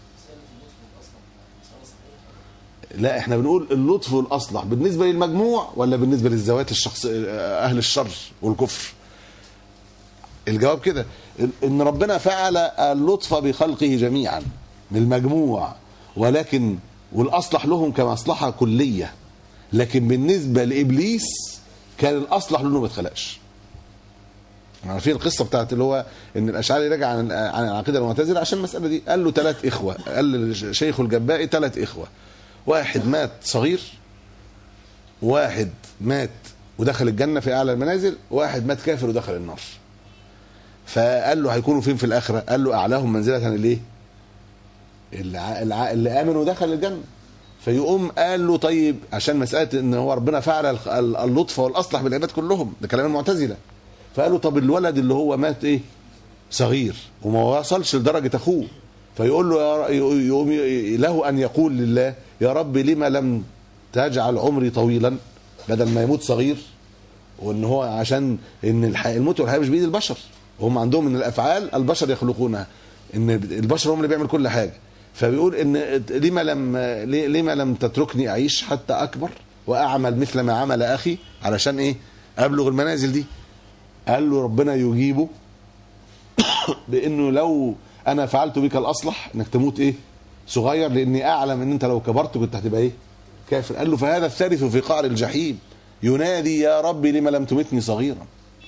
لا احنا بنقول اللطف والاصلح بالنسبه للمجموع ولا بالنسبه للذوات الشخص اهل الشر والكفر الجواب كده ان ربنا فعل اللطف بخلقه جميعا للمجموع ولكن والاصلح لهم كمصلحه كليه لكن بالنسبه لابليس كان الاصلح له انه ما اتخلقش عارفين القصه بتاعت اللي هو ان الاشعري رجع عن عن العقيده المعتزله عشان المساله دي قال له ثلاث اخوه قال لشيخ الجبائي ثلاث اخوه واحد مات صغير واحد مات ودخل الجنه في اعلى المنازل واحد مات كافر ودخل النار فقال له هيكونوا فين في الاخره قال له اعلاهم منزله الايه اللي, ع- اللي, ع- اللي امن ودخل الجنه فيقوم قال له طيب عشان مساله ان هو ربنا فعل الخ- ال- اللطف والاصلح بالعباد كلهم ده كلام المعتزله فقال له طب الولد اللي هو مات ايه صغير وما وصلش لدرجه اخوه فيقول له يا ر- يقوم ي- له ان يقول لله يا رب لما لم تجعل عمري طويلا بدل ما يموت صغير وان هو عشان ان الح- الموت والحياه مش بايد البشر هم عندهم ان الافعال البشر يخلقونها ان البشر هم اللي بيعمل كل حاجه فبيقول ان لما لم لما لم تتركني اعيش حتى اكبر واعمل مثل ما عمل اخي علشان ايه ابلغ المنازل دي قال له ربنا يجيبه بانه لو انا فعلت بك الاصلح انك تموت ايه صغير لاني اعلم ان انت لو كبرت كنت هتبقى ايه كافر قال له فهذا الثالث في قعر الجحيم ينادي يا ربي لما لم تمتني صغيرا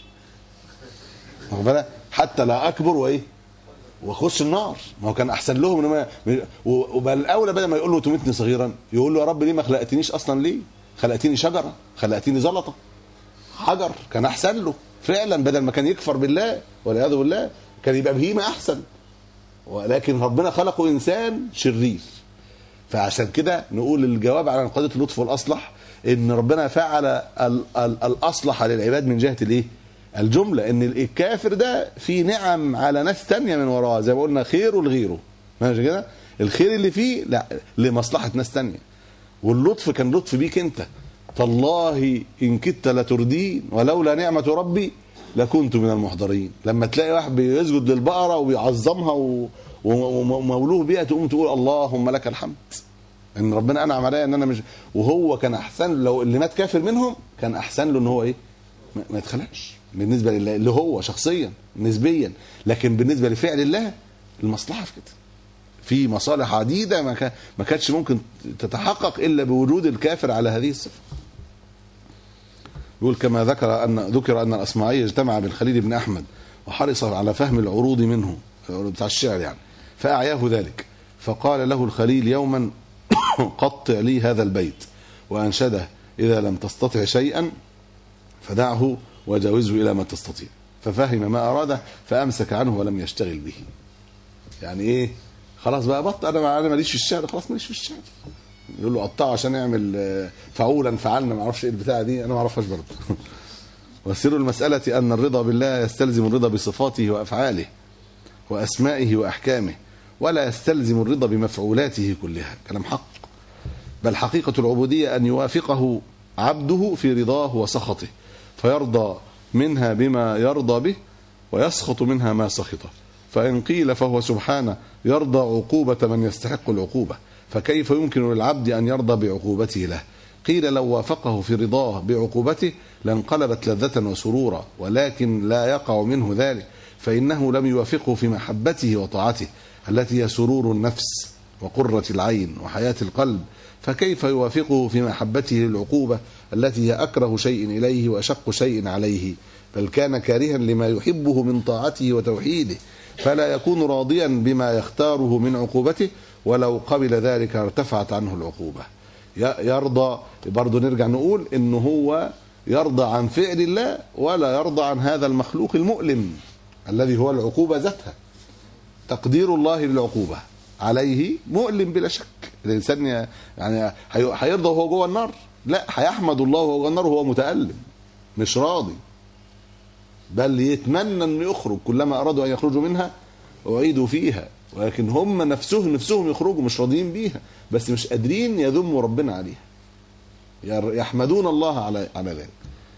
واخد بالك؟ حتى لا اكبر وايه واخش النار ما هو كان احسن لهم انما وبل الاولى بدل ما يقول له تمتني صغيرا يقول له يا رب ليه ما خلقتنيش اصلا ليه خلقتني شجره خلقتني زلطه حجر كان احسن له فعلا بدل ما كان يكفر بالله والعياذ بالله كان يبقى بهيمه احسن ولكن ربنا خلقه انسان شرير فعشان كده نقول الجواب على قضيه اللطف والاصلح ان ربنا فعل ال- ال- الاصلح للعباد من جهه الايه؟ الجمله ان الكافر ده في نعم على ناس تانية من وراه زي ما قلنا خيره لغيره ماشي كده؟ الخير اللي فيه لا لمصلحه ناس تانية واللطف كان لطف بيك انت تالله ان كدت لتردين ولولا نعمه ربي لكنت من المحضرين لما تلاقي واحد بيسجد للبقره وبيعظمها و- و- ومولوه بيها تقوم تقول اللهم لك الحمد ان ربنا انعم عليا ان انا مش وهو كان احسن لو اللي مات كافر منهم كان احسن له ان هو ايه ما ما يتخلقش بالنسبه لله اللي هو شخصيا نسبيا لكن بالنسبه لفعل الله المصلحه في كده في مصالح عديده ما كان ما كانتش ممكن تتحقق الا بوجود الكافر على هذه الصفه يقول كما ذكر ان ذكر ان الاصمعي اجتمع بالخليل بن احمد وحرص على فهم العروض منه بتاع الشعر يعني فاعياه ذلك فقال له الخليل يوما قطع لي هذا البيت وانشده اذا لم تستطع شيئا فدعه وجاوزه الى ما تستطيع ففهم ما اراده فامسك عنه ولم يشتغل به يعني ايه خلاص بقى بط انا انا ماليش في الشعر خلاص ماليش في الشعر يقول له قطعه عشان يعمل آه، فعولا فعلنا ما اعرفش ايه البتاعه دي انا ما اعرفهاش برضه وسر المساله ان الرضا بالله يستلزم الرضا بصفاته وافعاله واسمائه واحكامه ولا يستلزم الرضا بمفعولاته كلها كلام حق بل حقيقه العبوديه ان يوافقه عبده في رضاه وسخطه فيرضى منها بما يرضى به ويسخط منها ما سخطه فإن قيل فهو سبحانه يرضى عقوبة من يستحق العقوبة فكيف يمكن للعبد أن يرضى بعقوبته له قيل لو وافقه في رضاه بعقوبته لانقلبت لذة وسرورا ولكن لا يقع منه ذلك فإنه لم يوافقه في محبته وطاعته التي هي سرور النفس وقرة العين وحياة القلب فكيف يوافقه في محبته للعقوبة التي هي أكره شيء إليه وأشق شيء عليه بل كان كارها لما يحبه من طاعته وتوحيده فلا يكون راضيا بما يختاره من عقوبته ولو قبل ذلك ارتفعت عنه العقوبة ي- يرضى برضه نرجع نقول إنه هو يرضى عن فعل الله ولا يرضى عن هذا المخلوق المؤلم الذي هو العقوبة ذاتها تقدير الله للعقوبة عليه مؤلم بلا شك الإنسان ي- يعني هي- هيرضى وهو جوه النار لا هيحمد الله وهو جوه النار وهو متألم مش راضي بل يتمنى انه يخرج كلما ارادوا ان يخرجوا منها اعيدوا فيها ولكن هم نفسهم نفسهم يخرجوا مش راضيين بيها بس مش قادرين يذموا ربنا عليها ير- يحمدون الله على على ذلك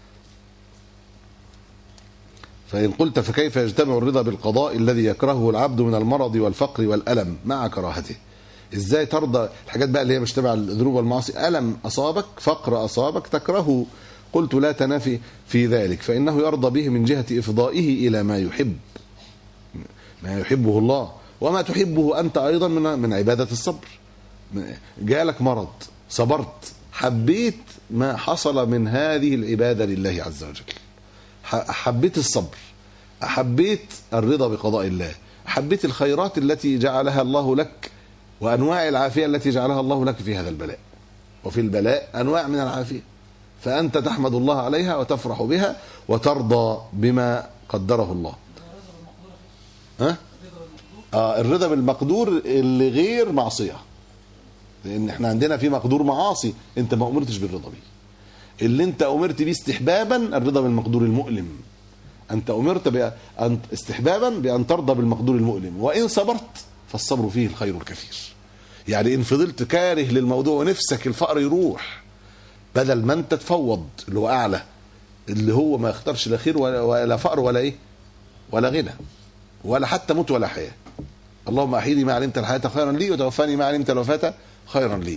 فإن قلت فكيف يجتمع الرضا بالقضاء الذي يكرهه العبد من المرض والفقر والألم مع كراهته ازاي ترضى الحاجات بقى اللي هي مش تبع الذنوب والمعاصي ألم أصابك فقر أصابك تكرهه قلت لا تنافي في ذلك فإنه يرضى به من جهة إفضائه إلى ما يحب ما يحبه الله وما تحبه أنت أيضا من من عبادة الصبر جالك مرض صبرت حبيت ما حصل من هذه العبادة لله عز وجل ح- حبيت الصبر حبيت الرضا بقضاء الله حبيت الخيرات التي جعلها الله لك وأنواع العافية التي جعلها الله لك في هذا البلاء وفي البلاء أنواع من العافية فأنت تحمد الله عليها وتفرح بها وترضى بما قدره الله ها؟ آه الرضا بالمقدور اللي غير معصية لأن احنا عندنا في مقدور معاصي انت ما أمرتش بالرضا بيه اللي انت أمرت بيه استحبابا الرضا بالمقدور المؤلم أنت أمرت بأن استحبابا بأن ترضى بالمقدور المؤلم وإن صبرت فالصبر فيه الخير الكثير يعني إن فضلت كاره للموضوع ونفسك الفقر يروح بدل ما أنت تفوض اللي هو أعلى اللي هو ما يختارش لا خير ولا, ولا فقر ولا إيه ولا غنى ولا حتى موت ولا حياة اللهم أحيني ما علمت الحياة خيرا لي وتوفاني ما علمت الوفاة خيرا لي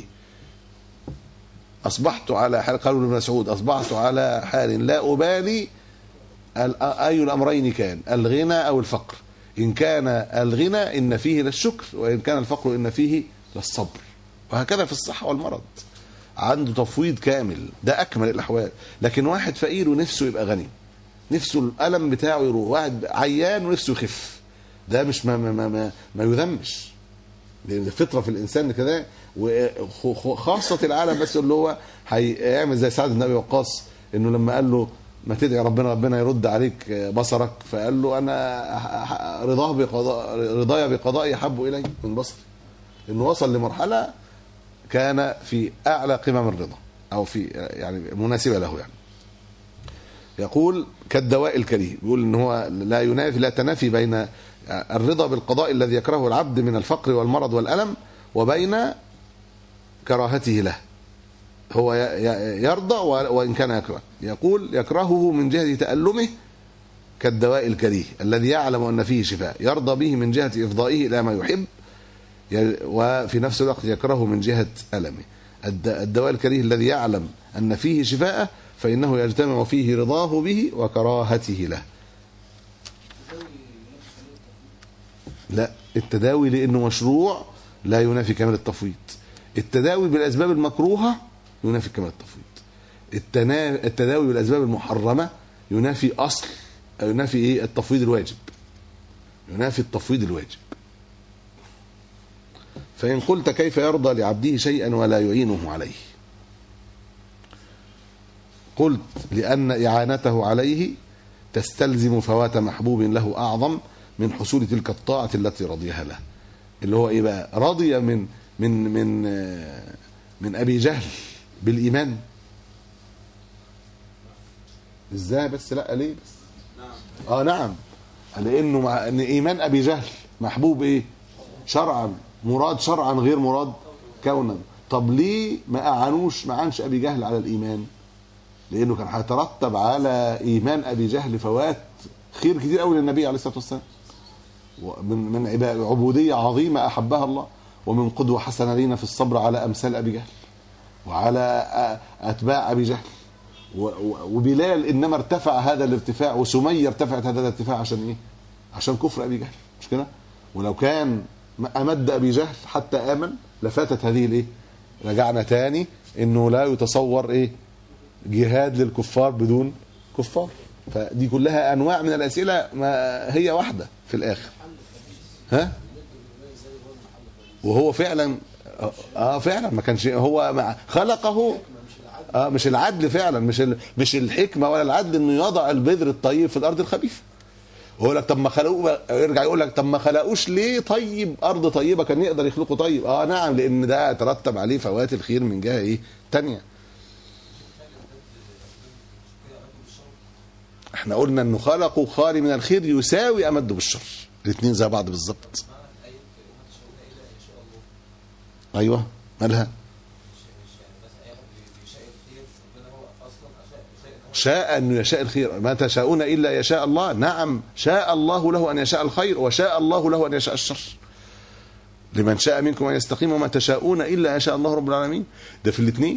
أصبحت على حال قالوا ابن مسعود أصبحت على حال لا أبالي ال- أي الأمرين كان الغنى أو الفقر إن كان الغنى إن فيه للشكر وإن كان الفقر إن فيه للصبر وهكذا في الصحة والمرض عنده تفويض كامل ده أكمل الأحوال لكن واحد فقير ونفسه يبقى غني نفسه الألم بتاعه يروح واحد عيان ونفسه يخف ده مش ما ما ما, ما, ما يذمش لان الفطره في الانسان كده وخاصه العالم بس اللي هو هيعمل زي سعد بن ابي وقاص انه لما قال له ما تدعي ربنا ربنا يرد عليك بصرك فقال له انا رضاه بقضاء رضايا بقضائي احب الي من بصري انه وصل لمرحله كان في اعلى قمم الرضا او في يعني مناسبه له يعني يقول كالدواء الكريه بيقول ان هو لا ينافي لا تنافي بين الرضا بالقضاء الذي يكرهه العبد من الفقر والمرض والألم وبين كراهته له هو ي- ي- يرضى و- وإن كان يكره يقول يكرهه من جهة تألمه كالدواء الكريه الذي يعلم أن فيه شفاء يرضى به من جهة إفضائه إلى ما يحب ي- وفي نفس الوقت يكرهه من جهة ألمه الد- الدواء الكريه الذي يعلم أن فيه شفاءه فإنه يجتمع فيه رضاه به وكراهته له لا التداوي لأنه مشروع لا ينافي كمال التفويض التداوي بالأسباب المكروهة ينافي كمال التفويض التنا... التداوي بالأسباب المحرمة ينافي أصل ينافي إيه التفويض الواجب ينافي التفويض الواجب فإن قلت كيف يرضى لعبده شيئا ولا يعينه عليه قلت لأن إعانته عليه تستلزم فوات محبوب له أعظم من حصول تلك الطاعة التي رضيها له اللي هو إيه بقى رضي من من من آه، من أبي جهل بالإيمان ازاي بس لا ليه بس اه نعم لانه مع ان ايمان ابي جهل محبوب ايه شرعا مراد شرعا غير مراد كونا طب ليه ما اعانوش ما اعانش ابي جهل على الايمان لانه كان هيترتب على ايمان ابي جهل فوات خير كتير قوي للنبي عليه الصلاه والسلام ومن من عبا- عبوديه عظيمه احبها الله ومن قدوه حسنه لينا في الصبر على امثال ابي جهل وعلى أ- اتباع ابي جهل و- و- وبلال انما ارتفع هذا الارتفاع وسميه ارتفعت هذا الارتفاع عشان ايه؟ عشان كفر ابي جهل مش كده؟ ولو كان ما امد ابي جهل حتى امن لفاتت هذه الايه؟ رجعنا تاني انه لا يتصور ايه؟ جهاد للكفار بدون كفار فدي كلها انواع من الاسئله ما هي واحده في الاخر ها؟ وهو فعلا اه آه، فعلا ما كانش هو مع خلقه اه مش العدل فعلا مش ال... مش الحكمه ولا العدل انه يضع البذر الطيب في الارض الخبيثه ويقول لك طب ما خلقوه يرجع يقول لك طب ما خلقوش ليه طيب ارض طيبه كان يقدر يخلقه طيب اه نعم لان ده ترتب عليه فوات الخير من جهه ايه تانية احنا قلنا انه خلقه خالي من الخير يساوي امده بالشر الاثنين زي بعض بالظبط ايوه مالها شاء أن يشاء الخير ما تشاءون إلا يشاء الله نعم شاء الله له أن يشاء الخير وشاء الله له أن يشاء الشر لمن شاء منكم أن يستقيم وما تشاءون إلا أن يشاء الله رب العالمين ده في الاثنين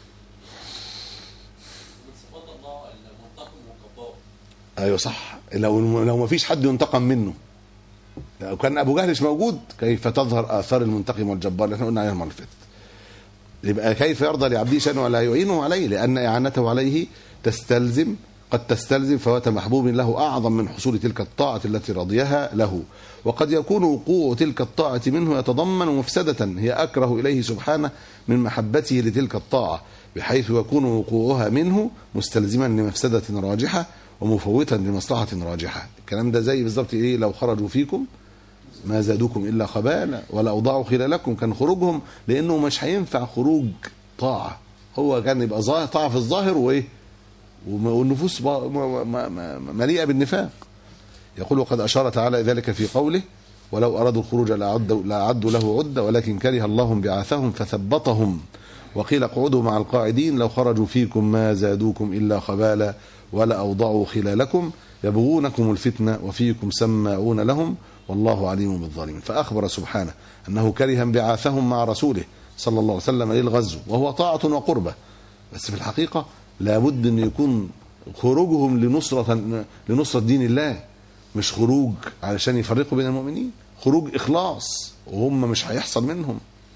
من صفات الله المنتقم والجبار أيوة صح لو لو ما فيش حد ينتقم منه لو كان أبو جهل مش موجود كيف تظهر آثار المنتقم والجبار اللي احنا قلنا عليها المرة اللي فاتت يبقى كيف يرضى لعبده شيئا ولا يعينه عليه لأن إعانته عليه تستلزم قد تستلزم فوات محبوب له أعظم من حصول تلك الطاعة التي رضيها له وقد يكون وقوع تلك الطاعة منه يتضمن مفسدة هي أكره إليه سبحانه من محبته لتلك الطاعة بحيث يكون وقوعها منه مستلزما لمفسدة راجحة ومفوتا لمصلحة راجحة الكلام ده زي بالظبط إيه لو خرجوا فيكم ما زادوكم الا خبالا ولا اوضعوا خلالكم كان خروجهم لانه مش هينفع خروج طاعه هو كان يبقى ظاهر طاعه في الظاهر وايه وم- والنفوس با- م- م- م- مليئه بالنفاق يقول وقد اشار تعالى ذلك في قوله ولو ارادوا الخروج لاعدوا لاعدوا له عده ولكن كره الله بعاثهم فثبطهم وقيل اقعدوا مع القاعدين لو خرجوا فيكم ما زادوكم الا خبالا ولا اوضعوا خلالكم يبغونكم الفتنه وفيكم سماعون لهم والله عليم بالظالمين فاخبر سبحانه انه كره انبعاثهم مع رسوله صلى الله عليه وسلم للغزو وهو طاعه وقربه بس في الحقيقه لابد ان يكون خروجهم لنصره لنصره دين الله مش خروج علشان يفرقوا بين المؤمنين خروج اخلاص وهم مش هيحصل منهم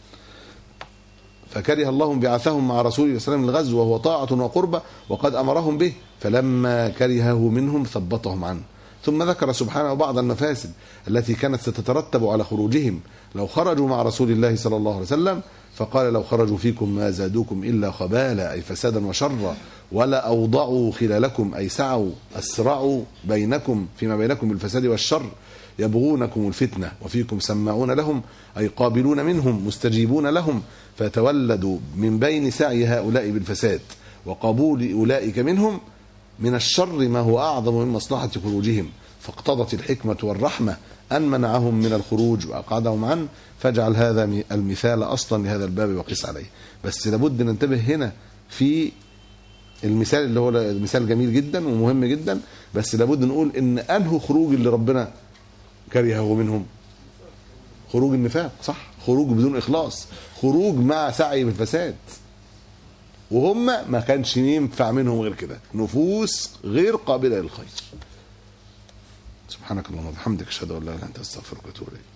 فكره الله بعثهم مع رسول الله صلى الله عليه وسلم الغزو وهو طاعة وقربة وقد أمرهم به فلما كرهه منهم ثبطهم عنه ثم ذكر سبحانه بعض المفاسد التي كانت ستترتب على خروجهم لو خرجوا مع رسول الله صلى الله عليه وسلم فقال لو خرجوا فيكم ما زادوكم إلا خبالا أي فسادا وشرا ولا أوضعوا خلالكم أي سعوا أسرعوا بينكم فيما بينكم بالفساد والشر يبغونكم الفتنة وفيكم سماعون لهم أي قابلون منهم مستجيبون لهم فتولدوا من بين سعي هؤلاء بالفساد وقبول أولئك منهم من الشر ما هو أعظم من مصلحة خروجهم فاقتضت الحكمة والرحمة أن منعهم من الخروج وأقعدهم عنه فاجعل هذا المثال أصلا لهذا الباب وقس عليه بس لابد ننتبه هنا في المثال اللي هو مثال جميل جدا ومهم جدا بس لابد نقول ان انه خروج اللي ربنا كرهه منهم خروج النفاق صح خروج بدون اخلاص خروج مع سعي بالفساد وهم ما كانش ينفع منهم غير كده نفوس غير قابله للخير سبحانك اللهم وبحمدك اشهد ان لا اله الا انت استغفرك واتوب اليك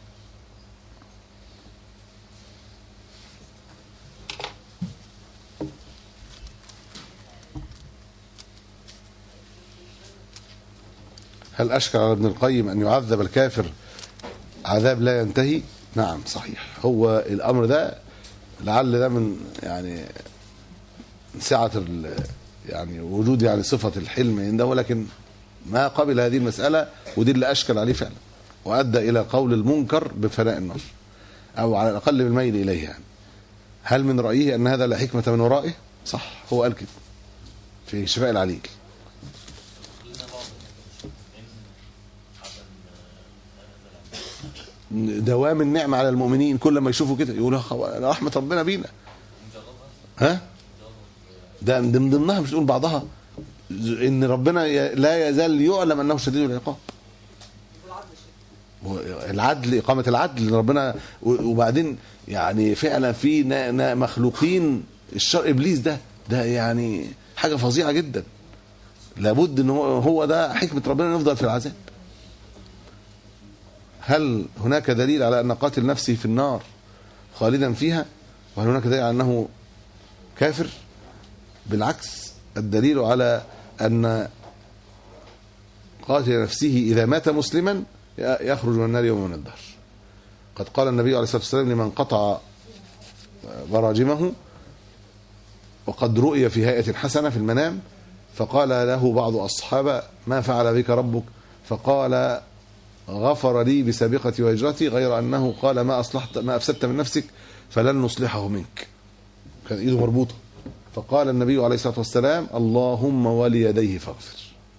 هل أشكل على ابن القيم أن يعذب الكافر عذاب لا ينتهي نعم صحيح هو الأمر ده لعل ده من يعني سعة ال- يعني وجود يعني صفة الحلم عنده ولكن ما قبل هذه المسألة ودي اللي أشكل عليه فعلا وأدى إلى قول المنكر بفناء النار أو على الأقل بالميل إليه يعني هل من رأيه أن هذا لا حكمة من ورائه صح هو قال كده في شفاء العليل دوام النعمة على المؤمنين كل ما يشوفوا كده يقولوا خو- رحمة ربنا بينا ها ده من ضمنها مش تقول بعضها ان ربنا ي- لا يزال يعلم انه شديد العقاب العدل إقامة العدل إن ربنا و- وبعدين يعني فعلا في نا- نا- مخلوقين الشر إبليس ده ده يعني حاجة فظيعة جدا لابد ان هو هو ده حكمة ربنا نفضل في العذاب هل هناك دليل على أن قاتل نفسه في النار خالدا فيها وهل هناك دليل على أنه كافر بالعكس الدليل على أن قاتل نفسه إذا مات مسلما يخرج من النار يوم من الدهر قد قال النبي عليه الصلاة والسلام لمن قطع براجمه وقد رؤي في هيئة حسنة في المنام فقال له بعض أصحابه ما فعل بك ربك فقال غفر لي بسابقتي وهجرتي غير أنه قال ما أصلحت ما أفسدت من نفسك فلن نصلحه منك كان إيده مربوطة فقال النبي عليه الصلاة والسلام اللهم وليديه فاغفر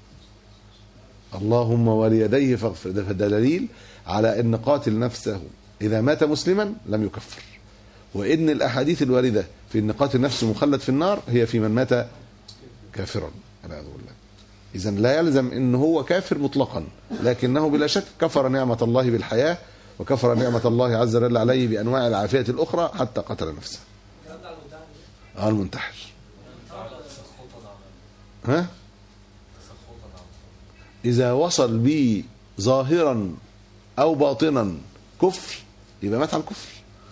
اللهم وليديه فاغفر ده ده دليل على أن قاتل نفسه إذا مات مسلما لم يكفر وإن الأحاديث الواردة في أن قاتل نفسه مخلد في النار هي في من مات كافرا والعياذ بالله إذا لا يلزم أن هو كافر مطلقا لكنه بلا شك كفر نعمة الله بالحياة وكفر نعمة الله عز وجل عليه بأنواع العافية الأخرى حتى قتل نفسه اه المنتحر ها إذا وصل بي ظاهرا أو باطنا كفر يبقى مات على الكفر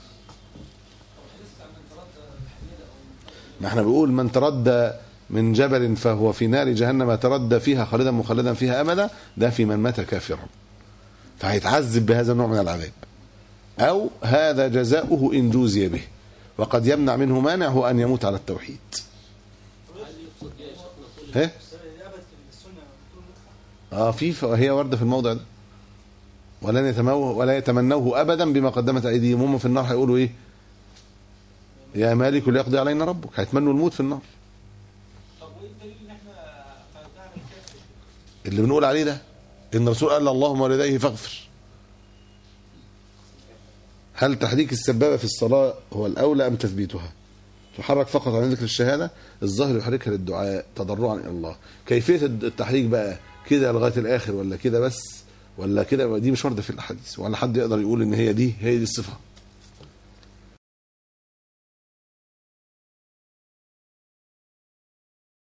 ما احنا بنقول من تردى من جبل فهو في نار جهنم تردى فيها خالدا مخلدا فيها أبدا ده في من مات كافرا فهيتعذب بهذا النوع من العذاب أو هذا جزاؤه إن جوزي به وقد يمنع منه مانع هو أن يموت على التوحيد ها؟ اه في هي ورده في الموضع ده ولن يتموه ولا يتمنوه ابدا بما قدمت ايديهم هم في النار هيقولوا ايه يا مالك ليقضي علينا ربك هيتمنوا الموت في النار طب وايه الدليل ان احنا فنعمل كافر؟ اللي بنقول عليه ده ان الرسول قال اللهم ولديه فاغفر هل تحريك السبابه في الصلاه هو الاولى ام تثبيتها تحرك فقط عن ذكر الشهاده الظاهر يحركها للدعاء تضرعا الى الله كيفيه التحريك بقى كده لغايه الاخر ولا كده بس ولا كده دي مش وارده في الاحاديث ولا حد يقدر يقول ان هي دي هي دي الصفه